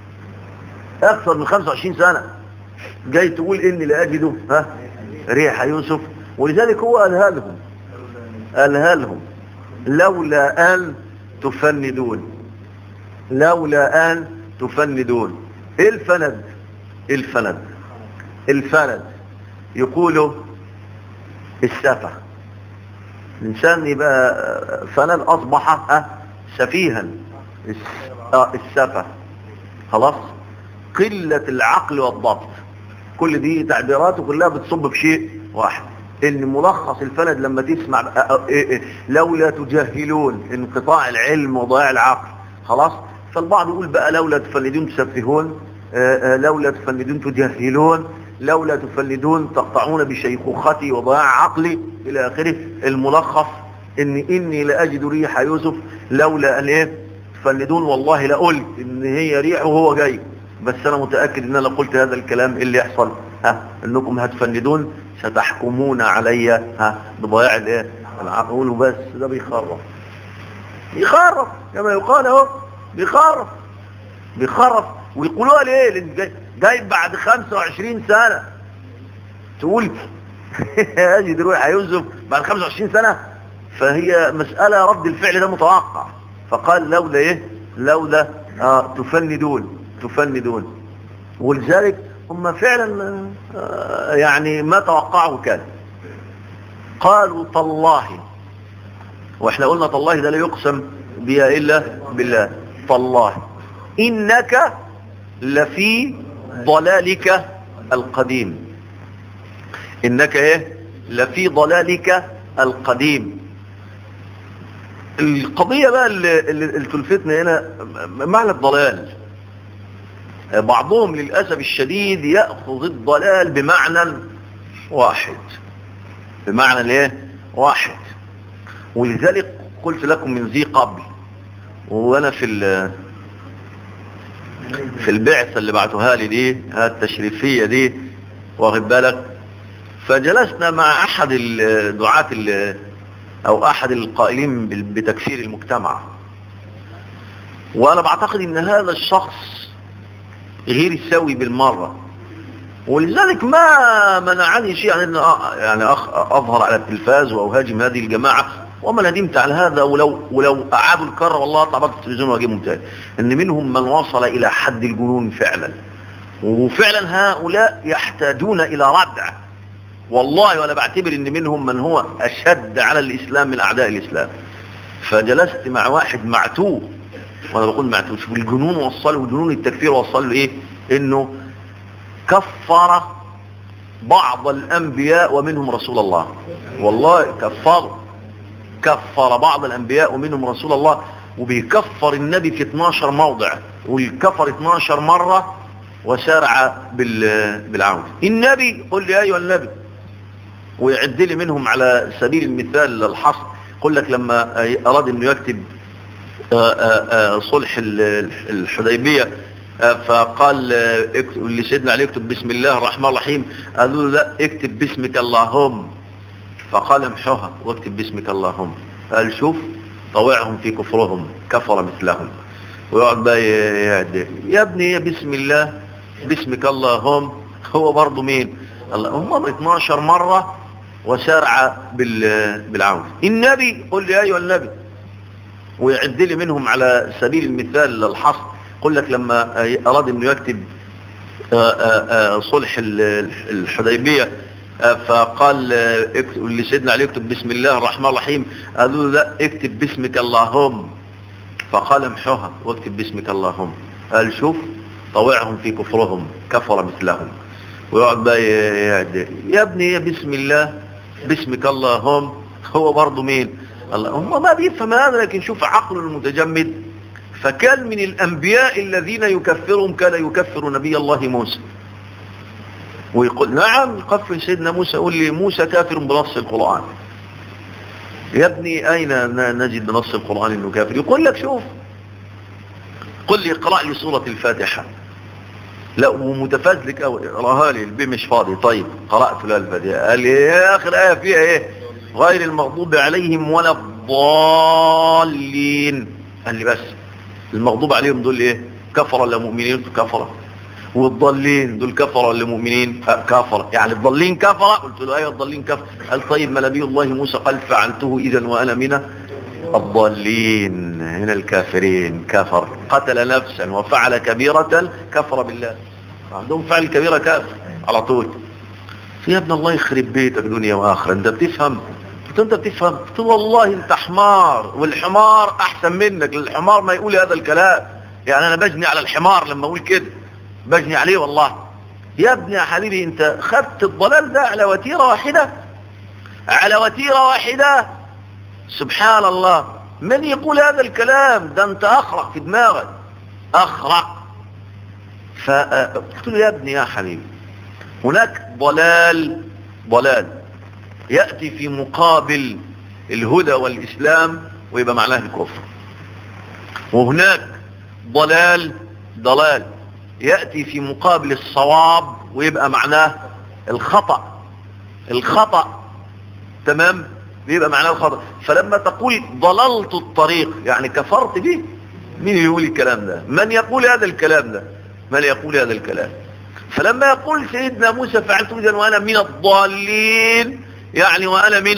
اكثر من خمسة وعشرين سنة جاي تقول اني لاجده ها ريح يوسف ولذلك هو قالها لهم قالها لهم لولا ان تفندون لولا ان تفندون ايه الفند الفند الفند يقولوا السفه الانسان يبقى فند اصبح ها سفيها السفه خلاص قلة العقل والضبط كل دي تعبيرات كلها بتصب في شيء واحد ان ملخص الفند لما تسمع لولا تجهلون انقطاع العلم وضياع العقل خلاص فالبعض يقول بقى لولا تفندون تسفهون لولا تفندون تجهلون لولا تفندون تقطعون بشيخوختي وضياع عقلي الى اخره الملخص ان اني لاجد ريح يوسف لولا ان ايه تفندون والله لقلت ان هي ريح وهو جاي بس انا متأكد ان انا قلت هذا الكلام اللي يحصل ها انكم هتفندون ستحكمون علي ها بضياع الايه العقول وبس ده بيخرف بيخرف كما يقال اهو بيخرف بيخرف ويقولوها ليه لان جاي, جاي بعد 25 سنة تقول اجي دلوقتي هيوسف بعد 25 سنة فهي مسألة رد الفعل ده متوقع فقال لولا ايه لولا آه تفندون تفندون ولذلك هم فعلا آه يعني ما توقعوا كان قالوا تالله واحنا قلنا تالله ده لا يقسم بها الا بالله تالله انك لفي ضلالك القديم انك ايه لفي ضلالك القديم القضية بقى اللي, اللي تلفتنا هنا معنى الضلال بعضهم للأسف الشديد يأخذ الضلال بمعنى واحد بمعنى الايه واحد ولذلك قلت لكم من ذي قبل وانا في في البعثة اللي بعتوها لي دي التشريفية دي واخد بالك فجلسنا مع احد الدعاة او احد القائلين بتكفير المجتمع وانا بعتقد ان هذا الشخص غير سوي بالمرة ولذلك ما منعني شيء يعني, يعني أخ اظهر على التلفاز واهاجم هذه الجماعة وما ندمت على هذا ولو ولو اعادوا الكرة والله طبعا التلفزيون واجيبهم تاني ان منهم من وصل الى حد الجنون فعلا وفعلا هؤلاء يحتاجون الى ردع والله وانا بعتبر ان منهم من هو اشد على الاسلام من اعداء الاسلام فجلست مع واحد معتوه وانا بقول معتوه شوف الجنون وصله جنون التكفير وصله ايه انه كفر بعض الانبياء ومنهم رسول الله والله كفر كفر بعض الانبياء ومنهم رسول الله وبيكفر النبي في 12 موضع والكفر 12 مرة وسارع بالعون النبي قل لي ايها النبي ويعد لي منهم على سبيل المثال الحصر قل لك لما أراد أنه يكتب صلح الحديبية فقال لسيدنا علي اكتب بسم الله الرحمن الرحيم قالوا له لا اكتب باسمك اللهم فقال امحوها واكتب باسمك اللهم قال شوف طوعهم في كفرهم كفر مثلهم ويقعد بقى يعد يا ابني بسم الله باسمك اللهم هو برضه مين الله هم 12 مرة وسارع بالعون النبي قل لي ايها النبي ويعد لي منهم على سبيل المثال الحصر قل لك لما اراد انه يكتب صلح الحديبية فقال لسيدنا علي اكتب بسم الله الرحمن الرحيم قالوا له لا اكتب باسمك اللهم فقال امحوها واكتب باسمك اللهم قال شوف طوعهم في كفرهم كفر مثلهم ويقعد بقى يعد يا ابني بسم الله باسمك اللهم هو برضه مين الله هم ما بيفهم هذا لكن شوف عقله المتجمد فكان من الانبياء الذين يكفرهم كان يكفر نبي الله موسى ويقول نعم يكفر سيدنا موسى يقول لي موسى كافر بنص القرآن يا ابني اين نجد بنص القرآن انه كافر يقول لك شوف قل لي اقرأ لي سورة الفاتحة لا ومتفزلك قوي اقراها لي البي مش فاضي طيب قرأت له الفاتحة قال لي يا اخر آية فيها ايه غير المغضوب عليهم ولا الضالين قال لي بس المغضوب عليهم دول ايه كفر ولا مؤمنين كفر والضالين دول كفر ولا مؤمنين كفر يعني الضالين كفر قلت له ايوه الضالين كفر قال طيب ما نبي الله موسى قال فعلته اذا وانا من الضالين هنا الكافرين كفر قتل نفسا وفعل كبيرة كفر بالله عندهم فعل كبيرة كافر على طول يا ابن الله يخرب بيتك دنيا واخرة انت بتفهم قلت انت بتفهم قلت والله انت حمار والحمار احسن منك الحمار ما يقول هذا الكلام يعني انا بجني على الحمار لما اقول كده بجني عليه والله يا ابني يا حبيبي انت خدت الضلال ده على وتيرة واحدة على وتيرة واحدة سبحان الله من يقول هذا الكلام ده انت اخرق في دماغك اخرق فقلت له يا ابني يا حبيبي هناك ضلال ضلال يأتي في مقابل الهدى والإسلام ويبقى معناه الكفر وهناك ضلال ضلال يأتي في مقابل الصواب ويبقى معناه الخطأ الخطأ تمام بيبقى معناه الخطأ فلما تقول ضللت الطريق يعني كفرت به مين يقول الكلام ده من يقول هذا الكلام ده من يقول هذا الكلام فلما يقول سيدنا موسى فعلت إذا وأنا من الضالين يعني وأنا من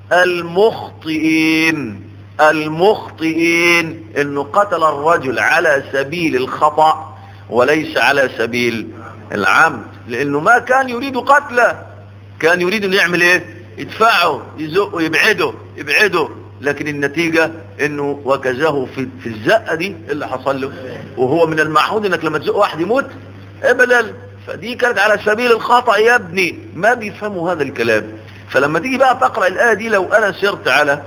المخطئين المخطئين انه قتل الرجل على سبيل الخطأ وليس على سبيل العمد لانه ما كان يريد قتله كان يريد انه يعمل ايه يدفعه يزقه يبعده يبعده لكن النتيجة انه وكزه في, في الزقة دي اللي حصل له وهو من المعهود انك لما تزق واحد يموت ابدا فدي كانت على سبيل الخطأ يا ابني ما بيفهموا هذا الكلام فلما تيجي بقى تقرأ الآية دي لو انا سرت على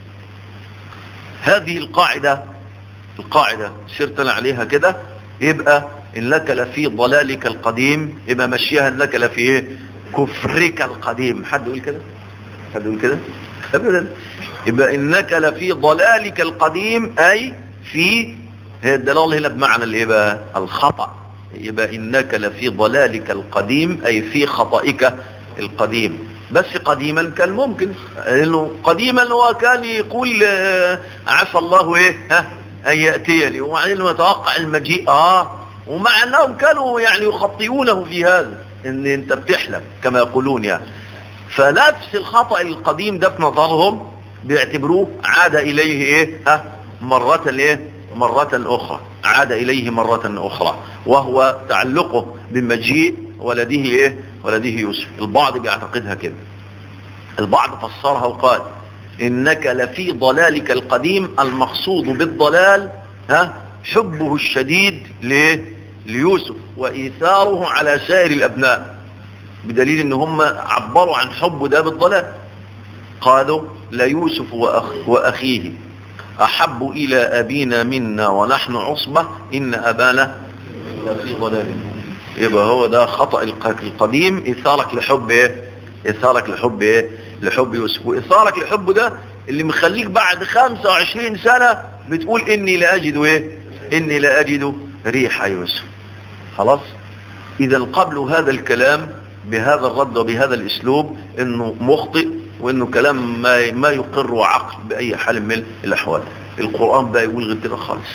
هذه القاعدة القاعدة سرت انا عليها كده يبقى انك لفي ضلالك القديم يبقى مشيها انك لفي ايه كفرك القديم حد يقول كده حد يقول كده ابدا يبقى انك لفي ضلالك القديم اي في هي الدلالة هنا بمعنى الايه بقى الخطأ يبقى انك لفي ضلالك القديم اي في خطئك القديم بس قديما كان ممكن انه قديما هو كان يقول آه، عسى الله ايه ها ان ياتيني وبعدين يتوقع المجيء اه ومع انهم كانوا يعني يخطئونه في هذا ان انت بتحلم كما يقولون يعني فنفس الخطأ القديم ده في نظرهم بيعتبروه عاد اليه ايه ها مرة ايه مرة اخرى عاد اليه مرة اخرى وهو تعلقه بمجيء ولده ايه ولده يوسف البعض بيعتقدها كده البعض فسرها وقال انك لفي ضلالك القديم المقصود بالضلال ها حبه الشديد ليه ليوسف وايثاره على سائر الابناء بدليل ان هم عبروا عن حبه ده بالضلال قالوا ليوسف وأخ واخيه احب الى ابينا منا ونحن عصبة ان ابانا لفي ضلال يبقى هو ده خطأ الق- القديم إثارك لحب إيه إثارك لحب إيه لحب يوسف وإثارك لحب ده اللي مخليك بعد 25 سنة بتقول إني لا أجد إيه إني لا أجد ريح يوسف خلاص إذا قبل هذا الكلام بهذا الرد وبهذا الأسلوب إنه مخطئ وإنه كلام ما ما يقر عقل بأي حال من الأحوال القرآن بقى يقول غير كده خالص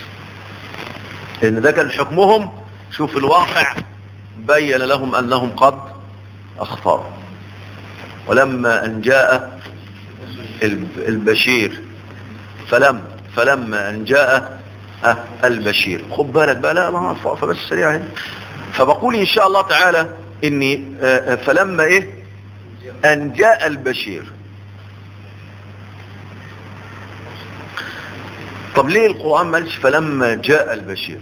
إن ده كان حكمهم شوف الواقع بين لهم أنهم قد أخطأوا ولما أن جاء الب- البشير فلم فلما أن جاء آه، البشير خد بالك بقى لا ما أعرف فبس سريع هنا. فبقول إن شاء الله تعالى إني آه، آه، فلما إيه أن جاء البشير طب ليه القرآن ما قالش فلما جاء البشير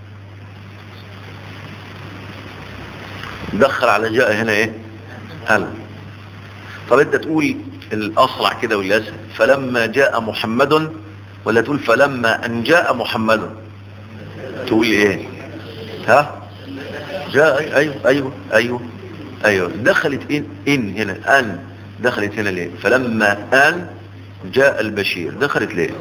دخل على جاء هنا ايه هل طب انت تقول الاسرع كده والاسهل فلما جاء محمد ولا تقول فلما ان جاء محمد تقول ايه ها جاء ايوه ايوه ايوه ايوه دخلت ان ان هنا ان دخلت هنا ليه فلما ان جاء البشير دخلت ليه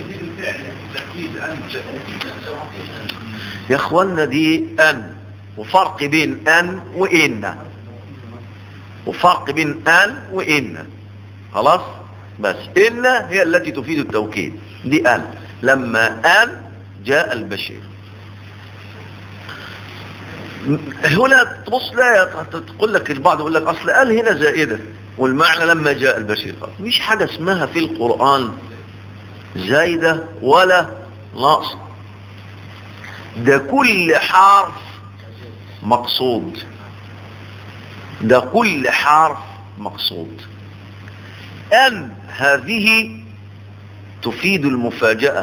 يا اخوانا دي ان وفرق بين ان وان وفرق بين ان وان خلاص بس ان هي التي تفيد التوكيد دي ان لما ان جاء البشير هنا تبص لا تقول لك البعض يقول لك اصل قال هنا زائده والمعنى لما جاء البشير مش حاجه اسمها في القران زايده ولا ناقصه ده كل حرف مقصود ده كل حرف مقصود أن هذه تفيد المفاجأة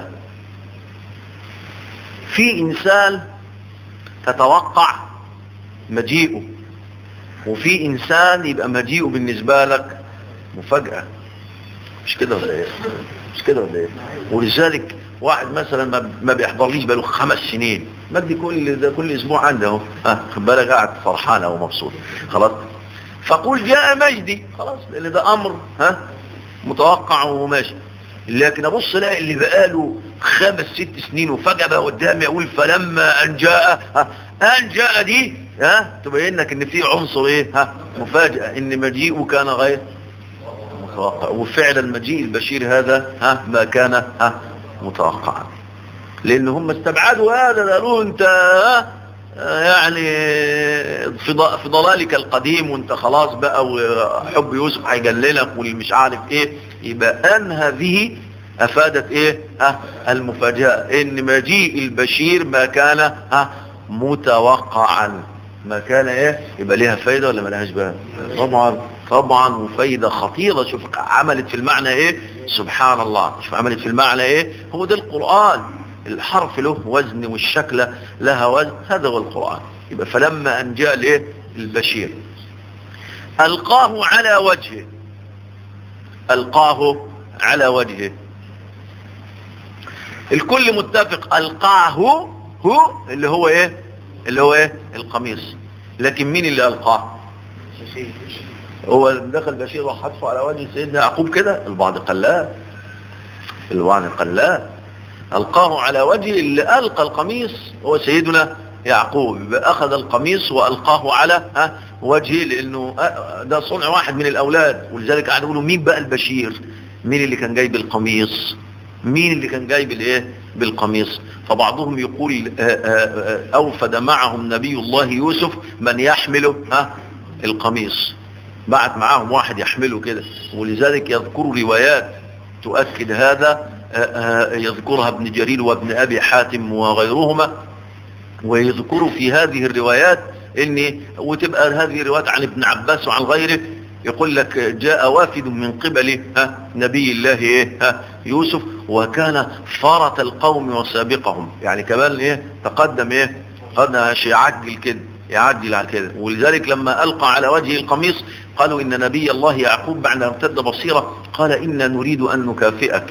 في إنسان تتوقع مجيئه وفي إنسان يبقى مجيئه بالنسبة لك مفاجأة مش كده ولا ايه مش كده ولا ايه ولذلك واحد مثلا ما- ما بيحضرليش بقاله خمس سنين مجدي كل ده كل اسبوع عنده اهو ها خد بالك قاعد فرحان ومبسوط خلاص فقول جاء مجدي خلاص لان ده امر ها متوقع وماشي لكن ابص الاقي اللي بقاله خمس ست سنين وفجاه بقى قدامي اقول فلما ان جاء ها ان جاء دي ها تبين لك ان في عنصر ايه ها مفاجاه ان مجيئه كان غير متوقع وفعلا مجيء البشير هذا ها ما كان ها متوقعا لان هم استبعدوا هذا قالوا انت ها يعني في ض- في ضلالك القديم وانت خلاص بقى وحب يوسف هيجللك والمش عارف ايه يبقى ان هذه افادت ايه ها المفاجأة ان مجيء البشير ما كان ها متوقعا ما كان ايه يبقى ليها فايدة ولا ما لهاش بقى طبعا طبعا وفايدة خطيرة شوف عملت في المعنى ايه سبحان الله شوف عملت في المعنى ايه هو ده القرآن الحرف له وزن والشكل لها وزن هذا هو القرآن يبقى فلما ان جاء الايه البشير القاه على وجهه القاه على وجهه الكل متفق القاه هو اللي هو ايه اللي هو ايه القميص لكن مين اللي القاه هو دخل بشير وحطه على وجه سيدنا يعقوب كده البعض قال لا البعض قال لا ألقاه على وجه اللي ألقى القميص هو سيدنا يعقوب يبقى أخذ القميص وألقاه على ها وجهه لأنه آه، ده صنع واحد من الأولاد ولذلك قاعد يقولوا مين بقى البشير مين اللي كان جايب القميص مين اللي كان جايب الايه بالقميص فبعضهم يقول آه، آه، آه، أوفد معهم نبي الله يوسف من يحمله ها القميص بعت معاهم واحد يحمله كده ولذلك يذكروا روايات تؤكد هذا آه، آه، يذكرها ابن جرير وابن أبي حاتم وغيرهما ويذكروا في هذه الروايات ان وتبقى هذه الروايات عن ابن عباس وعن غيره يقول لك جاء وافد من قبل ها نبي الله ايه ها يوسف وكان فرط القوم وسابقهم يعني كمان ايه تقدم ايه قد يعجل كده يعجل على كده ولذلك لما ألقى على وجه القميص قالوا إن نبي الله يعقوب بعد أن ارتد بصيرة قال إنا نريد أن نكافئك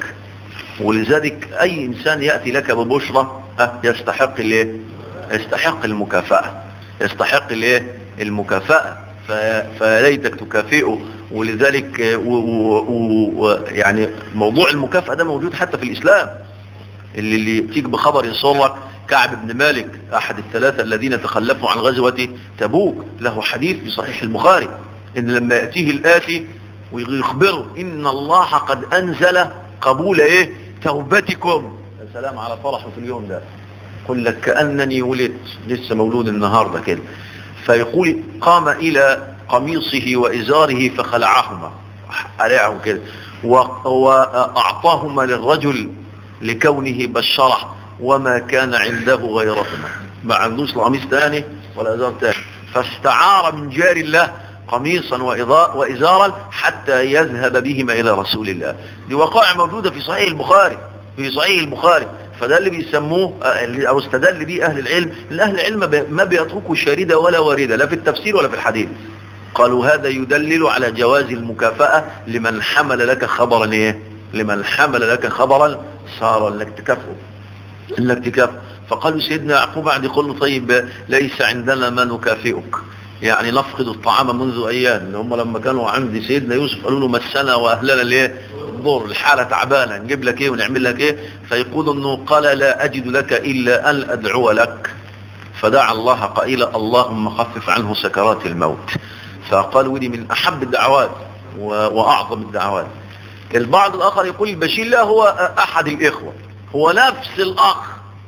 ولذلك أي إنسان يأتي لك ببشرة ها، يستحق الايه يستحق المكافأة يستحق الايه المكافأة ف- فليتك تكافئه ولذلك آه، و و و يعني موضوع المكافأة ده موجود حتى في الإسلام اللي, اللي يأتيك بخبر يسرك كعب بن مالك أحد الثلاثة الذين تخلفوا عن غزوة تبوك له حديث في صحيح البخاري إن لما يأتيه الآتي ويخبره إن الله قد أنزل قبول إيه توبتكم يا سلام على فرحه في اليوم ده يقول لك كأنني ولدت لسه مولود النهاردة كده فيقول قام إلى قميصه وإزاره فخلعهما قلعهم كده و- وأعطاهما للرجل لكونه بشره وما كان عنده غيرهما ما عندوش قميص تاني ولا إزار تاني فاستعار من جار الله قميصا وإضاء- وإزارا حتى يذهب بهما إلى رسول الله دي وقائع موجودة في صحيح البخاري في صحيح البخاري فده اللي بيسموه آه، اللي- او استدل به اهل العلم ان اهل العلم ما بي- ما بيتركوا شاردة ولا واردة لا في التفسير ولا في الحديث قالوا هذا يدلل على جواز المكافأة لمن حمل لك خبرا ايه لمن حمل لك خبرا صار انك تكافئه انك تكافئه فقالوا سيدنا يعقوب بعد يقول له طيب ليس عندنا ما نكافئك يعني نفقد الطعام منذ ايام ان هم لما كانوا عند سيدنا يوسف قالوا له مسنا واهلنا ليه الضر الحالة تعبانة نجيب لك ايه ونعمل لك ايه فيقول انه قال لا اجد لك الا ان ادعو لك فدعا الله قائلا اللهم خفف عنه سكرات الموت فقالوا دي من احب الدعوات و- واعظم الدعوات البعض الاخر يقول البشير لا هو احد الاخوة هو نفس الاخ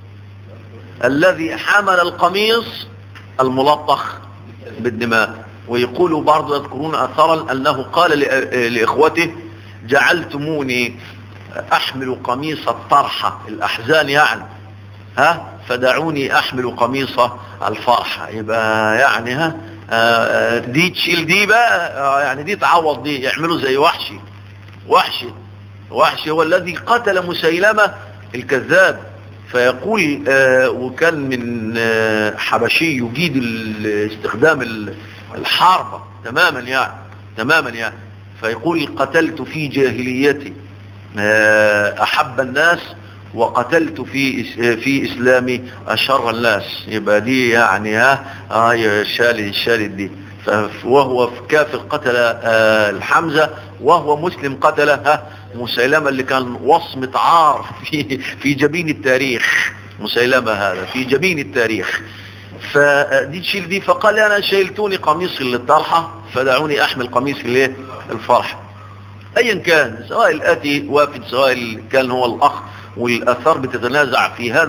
الذي حمل القميص الملطخ بالدماء ويقول بعض يذكرون اثرا انه قال لأ- لاخوته جعلتموني احمل قميص الطرحة الاحزان يعني ها فدعوني احمل قميص الفرحة يبقى يعني ها آه، آه، دي تشيل دي بقى آه، يعني دي تعوض دي يعملوا زي وحشي وحشي وحشي هو الذي قتل مسيلمة الكذاب فيقول آه، وكان من آه، حبشي يجيد ال- استخدام ال- الحربة تماما يعني تماما يعني فيقول قتلت في جاهليتي آه، أحب الناس وقتلت في إس- في إسلامي أشر الناس يبقى دي يعني ها آه يا شالي شالي دي ف- وهو في كافر قتل آه، الحمزة وهو مسلم قتل ها مسيلمة اللي كان وصمة عار في في جبين التاريخ مسيلمة هذا في جبين التاريخ فدي تشيل دي فقال انا شيلتوني قميصي للطرحة فدعوني احمل قميصي ليه الفرحة ايا كان سواء الاتي وافد سواء كان هو الاخ والاثار بتتنازع في هذا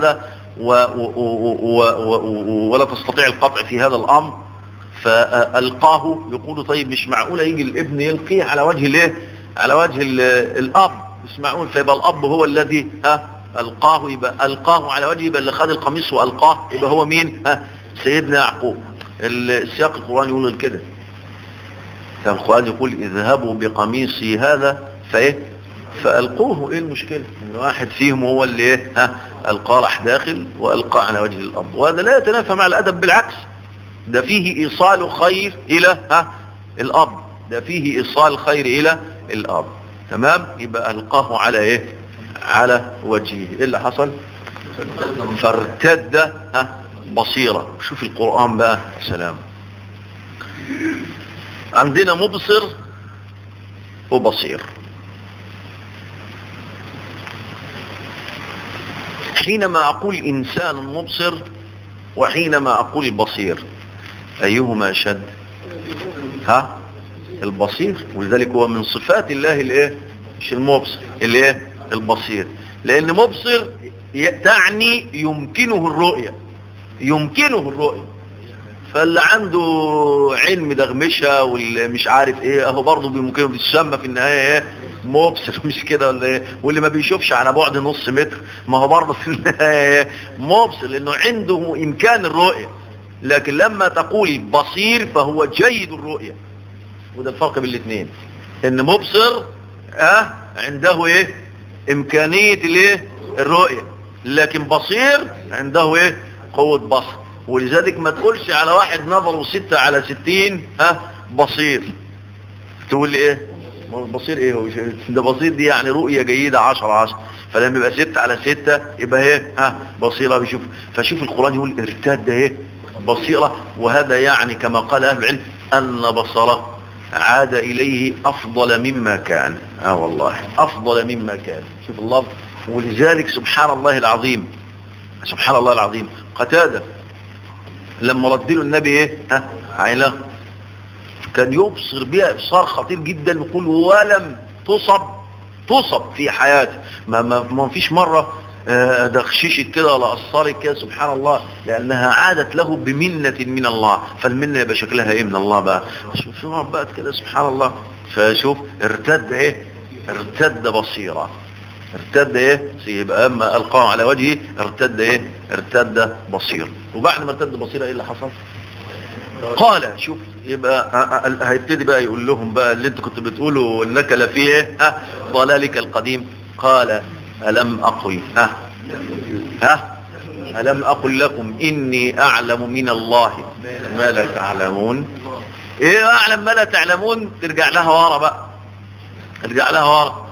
و و و و ولا تستطيع القطع في هذا الامر فالقاه يقول طيب مش معقول يجي الابن يلقيه على وجه الايه على وجه الاب مش معقول فيبقى الاب هو الذي ها القاه يبقى القاه على وجه يبقى اللي خد القميص والقاه يبقى هو مين ها سيدنا يعقوب السياق القرآن يقول كده القرآن يقول اذهبوا بقميصي هذا فايه فألقوه ايه المشكلة ان واحد فيهم هو اللي ايه ها القاه راح داخل والقى على وجه الاب وهذا لا يتنافى مع الادب بالعكس ده فيه ايصال خير الى ها الاب ده فيه ايصال خير الى الاب تمام يبقى القاه على ايه على وجهه ايه اللي حصل فارتد ها بصيرة شوف القرآن بقى سلام عندنا مبصر وبصير حينما أقول إنسان مبصر وحينما أقول بصير أيهما شد ها البصير ولذلك هو من صفات الله الايه مش المبصر الايه البصير لان مبصر تعني يمكنه الرؤية يمكنه الرؤية فاللي عنده علم دغمشة واللي مش عارف ايه اهو برضه بيمكنه بيتسمى في النهاية ايه مبصر مش كده ولا ايه واللي ما بيشوفش على بعد نص متر ما هو برضه في النهاية مبصر لانه عنده امكان الرؤية لكن لما تقول بصير فهو جيد الرؤية وده الفرق بين الاثنين ان مبصر اه عنده ايه امكانية الايه الرؤية لكن بصير عنده ايه قوة بصر ولذلك ما تقولش على واحد نظره ستة على ستين ها بصير تقول ايه بصير ايه هو ده بصير دي يعني رؤية جيدة عشرة عشر فلما يبقى ستة على ستة يبقى ايه ها بصيرة بيشوف فشوف القرآن يقول ارتاد ده ايه بصيرة وهذا يعني كما قال اهل العلم ان بصره عاد اليه افضل مما كان اه والله افضل مما كان شوف الله ولذلك سبحان الله العظيم سبحان الله العظيم قتادة لما رد له النبي ايه ها عينه كان يبصر بها ابصار خطير جدا يقول ولم تصب تصب في حياته ما ما ما فيش مره دخششت كده ولا قصرت كده سبحان الله لانها عادت له بمنة من الله فالمنة يبقى شكلها ايه من الله بقى شوف شوف بقى كده سبحان الله فشوف ارتد ايه ارتد بصيرة ارتد ايه يبقى اما القاه على وجهه ارتد ايه ارتد بصير وبعد ما ارتد بصيرة ايه اللي حصل قال شوف يبقى هيبتدي بقى يقول لهم بقى اللي انت كنت بتقوله انك لفي ايه ها ضلالك القديم قال ألم أقل ها ها ألم أقل لكم إني أعلم من الله ما لا تعلمون إيه أعلم ما لا تعلمون ترجع لها ورا بقى ترجع لها ورا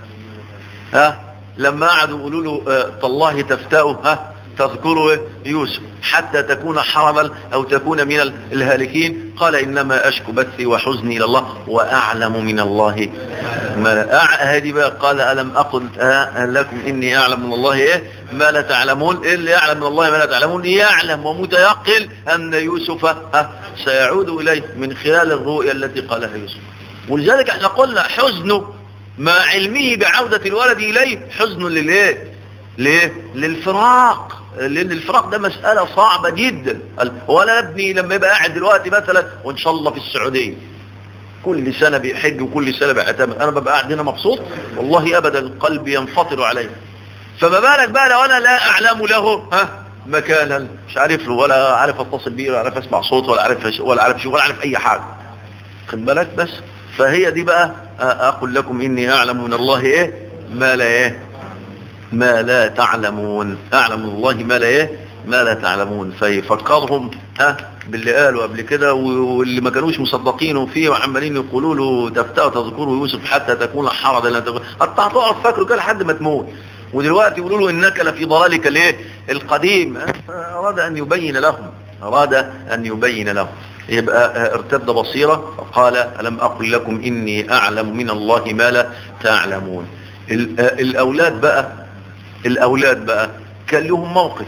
ها لما قعدوا يقولوا له تالله تفتأوا ها تذكروا يوسف حتى تكون حرما أو تكون من الهالكين قال إنما أشكو بثي وحزني إلى الله وأعلم من الله ما هذه بقى قال ألم أقل لكم إني أعلم من الله إيه ما لا تعلمون إيه اللي يعلم من الله ما لا تعلمون يعلم ومتيقن أن يوسف ها سيعود إليه من خلال الرؤيا التي قالها يوسف ولذلك احنا قلنا حزنه مع علمه بعودة الولد إليه حزن للإيه ليه للفراق لان الفراق ده مسألة صعبة جدا ولا ابني لما يبقى قاعد دلوقتي مثلا وان شاء الله في السعودية كل سنة بيحج وكل سنة بيعتمد انا ببقى قاعد هنا مبسوط والله ابدا قلبي ينفطر عليه فما بالك بقى لو انا لا اعلم له ها مكانا مش عارف له ولا عارف اتصل بيه ولا عارف اسمع صوت ولا عارف ولا عارف شو ولا عارف اي حاجة خد بالك بس فهي دي بقى اقول لكم اني اعلم من الله ايه ما لا ايه ما لا تعلمون اعلم الله ما لا ايه ما لا تعلمون فيفكرهم ها باللي قالوا قبل كده واللي ما كانوش مصدقينه فيه وعمالين يقولوا له تفتأ تذكروا يوسف حتى تكون حرضا لا تكون حتى هتقعد فاكره كده لحد ما تموت ودلوقتي يقولوا له انك لفي ضلالك الايه القديم اراد ان يبين لهم اراد ان يبين لهم يبقى ارتد بصيرة فقال ألم أقل لكم إني أعلم من الله ما لا تعلمون الأولاد بقى الأولاد بقى كان لهم موقف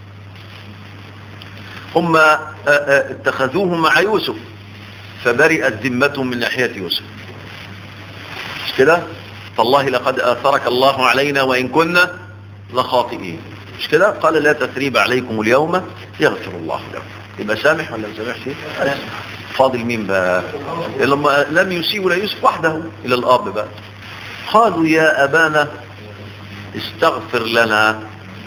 هم اتخذوه مع يوسف فبرئت ذمتهم من ناحية يوسف مش كده فالله لقد آثرك الله علينا وإن كنا لخاطئين مش كده قال لا تثريب عليكم اليوم يغفر الله لكم يبقى سامح ولا ما سامحش فاضل مين بقى لما لم يسيء ولا يوسف وحده الى الاب بقى قالوا يا ابانا استغفر لنا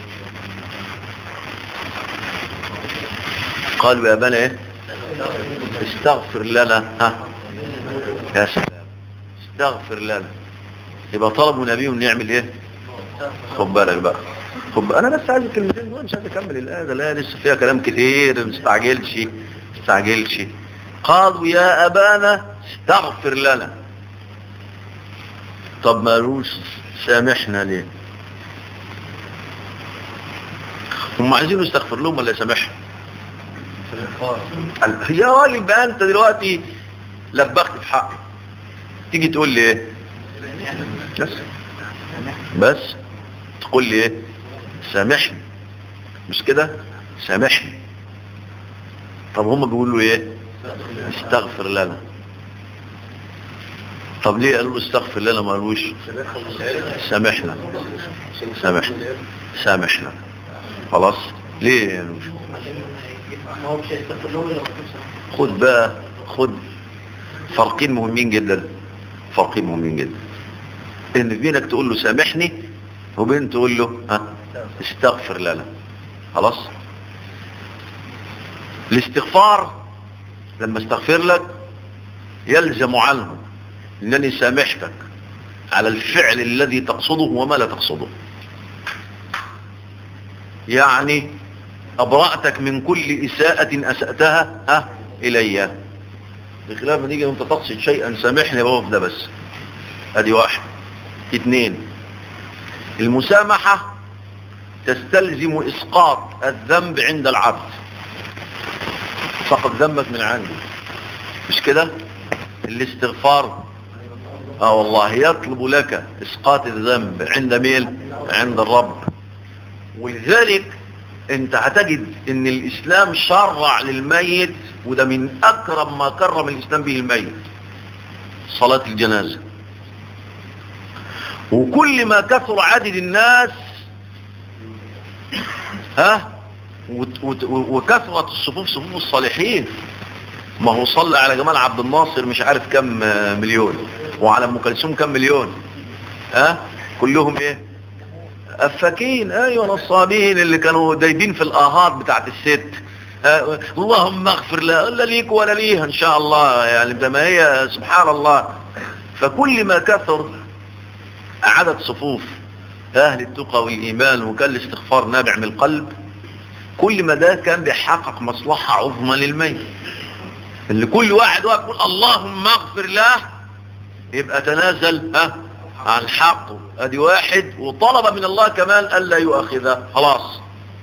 قالوا يا ابانا ايه استغفر لنا ها يا سلام استغفر لنا يبقى طلبوا نبيهم نعمل ايه خد بالك بقى خد انا بس عايز الكلمتين دول مش عايز اكمل الايه ده لا لسه فيها كلام كتير ما تستعجلش ما تستعجلش قالوا يا ابانا استغفر لنا طب ما قالوش سامحنا ليه هم عايزين يستغفر لهم ولا يسامحهم يا راجل بقى انت دلوقتي لبخت في حقي تيجي تقول لي ايه بس بس تقول لي ايه سامحني مش كده سامحني طب هم بيقولوا ايه استغفر لنا طب ليه قالوا استغفر لنا ما قالوش سامحنا سامحنا سامحنا خلاص ليه يعني مش خد بقى خد فرقين مهمين جدا فرقين مهمين جدا ان بينك تقول له سامحني وبين تقول له ها استغفر لنا خلاص الاستغفار لما استغفر لك يلزم عنه انني سامحتك على الفعل الذي تقصده وما لا تقصده يعني أبرأتك من كل إساءة أسأتها ها إلي بخلاف ما تيجي وانت تقصد شيئا سامحني بقف ده بس ادي واحد اثنين المسامحة تستلزم إسقاط الذنب عند العبد فقد ذنبك من عندي مش كده الاستغفار اه والله يطلب لك اسقاط الذنب عند مين عند الرب ولذلك انت هتجد ان الاسلام شرع للميت وده من اكرم ما كرم الاسلام به الميت صلاة الجنازة وكل ما كثر عدد الناس ها وكثرت الصفوف صفوف الصالحين ما هو صلى على جمال عبد الناصر مش عارف كم مليون وعلى ام كلثوم كم مليون ها كلهم ايه افاكين ايوه نصابين اللي كانوا دايبين في الاهات بتاعت الست آه اللهم اغفر لها لا ليك ولا ليها ان شاء الله يعني ده ما هي سبحان الله فكل ما كثر عدد صفوف اهل التقى والايمان وكان الاستغفار نابع من القلب كل ما ده كان بيحقق مصلحة عظمى للميت اللي كل واحد واقف يقول اللهم اغفر له يبقى تنازل ها عن حقه ادي واحد وطلب من الله كمان الا يؤاخذه خلاص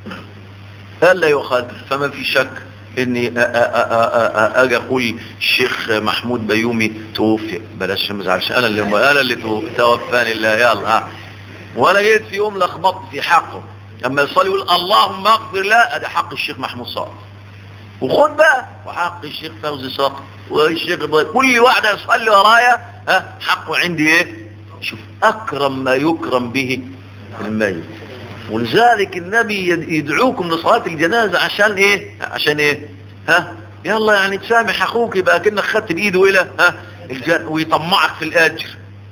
الا يؤاخذ فما في شك اني اجي اقول الشيخ محمود بيومي توفي بلاش ما ازعلش انا اللي انا اللي توفاني الله يلا ها وانا جيت في يوم لخبطت في حقه اما يصلي يقول اللهم اغفر له ادي حق الشيخ محمود صالح وخد بقى وحق الشيخ فوزي صقر والشيخ كل واحد يصلي ورايا ها حقه عندي ايه شوف اكرم ما يكرم به الميت ولذلك النبي يدعوكم لصلاة الجنازة عشان ايه عشان ايه ها يلا يعني تسامح اخوك يبقى كأنك خدت بايده الى ها الجن ويطمعك في الاجر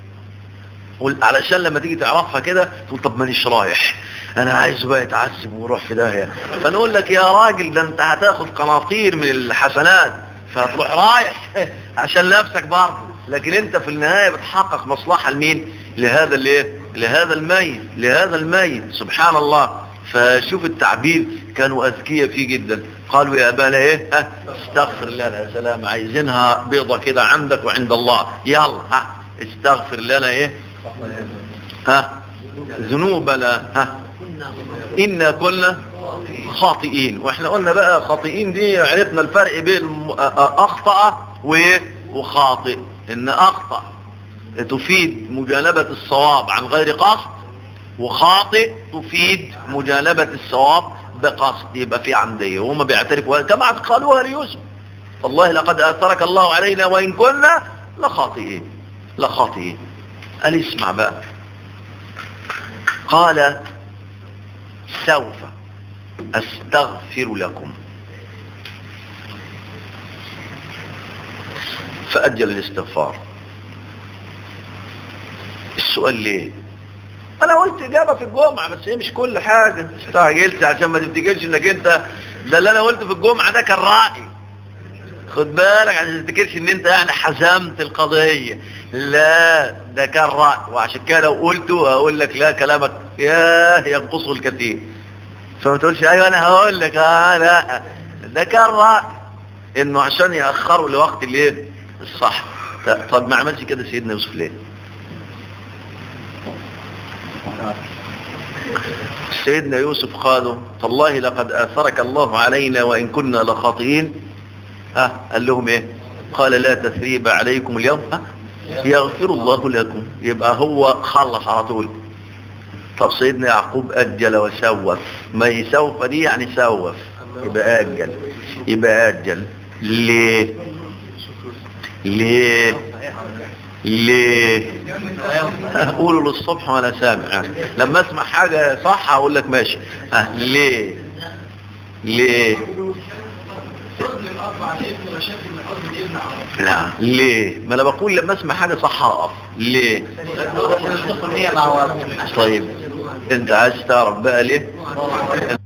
علشان لما تيجي تعرفها كده تقول طب مانيش رايح انا عايز بقى يتعذب ويروح في داهيه فنقول لك يا راجل ده انت هتاخد قناطير من الحسنات فهتروح رايح عشان نفسك برضه لكن انت في النهايه بتحقق مصلحه لمين لهذا الايه لهذا الميت لهذا الميت سبحان الله فشوف التعبير كانوا اذكياء فيه جدا قالوا يا ابانا ايه ها استغفر لنا يا سلام عايزينها بيضة كده عندك وعند الله يلا ها استغفر لنا ايه ها ذنوبنا ها إنا كنا خاطئين واحنا قلنا بقى خاطئين دي عرفنا الفرق بين اخطأ وخاطئ ان اخطأ تفيد مجانبة الصواب عن غير قصد وخاطئ تفيد مجانبة الصواب بقصد يبقى في عمدية وهم بيعترفوا كما قالوها ليوسف والله لقد اثرك الله علينا وان كنا لخاطئين لخاطئين قال اسمع بقى قال سوف استغفر لكم فأجل الاستغفار السؤال ليه انا قلت اجابه في الجمعه بس هي مش كل حاجه استعجلت عشان ما تفتكرش انك انت ده اللي انا قلته في الجمعه ده كان رايي خد بالك عشان ما تفتكرش ان انت يعني حزمت القضيه لا ده كان راي وعشان كده لو قلته هقول لك لا كلامك ياه ينقصه الكثير فما تقولش ايوه انا هقول لك اه لا ده كان راي انه عشان ياخروا لوقت الايه الصح طب ما عملش كده سيدنا يوسف ليه سيدنا يوسف قالوا تالله لقد آثرك الله علينا وإن كنا لخاطئين ها قال لهم ايه قال لا تثريب عليكم اليوم ها يغفر الله لكم يبقى هو خلص على طول طب سيدنا يعقوب أجل وسوف ما يسوف دي يعني سوف يبقى أجل يبقى أجل ليه ليه ليه قولوا للصبح وانا سامع لما اسمع حاجة صح اقول لك ماشي أه ليه ليه لا ليه ما انا بقول لما اسمع حاجة صح اقف ليه طيب انت عايز تعرف بقى ليه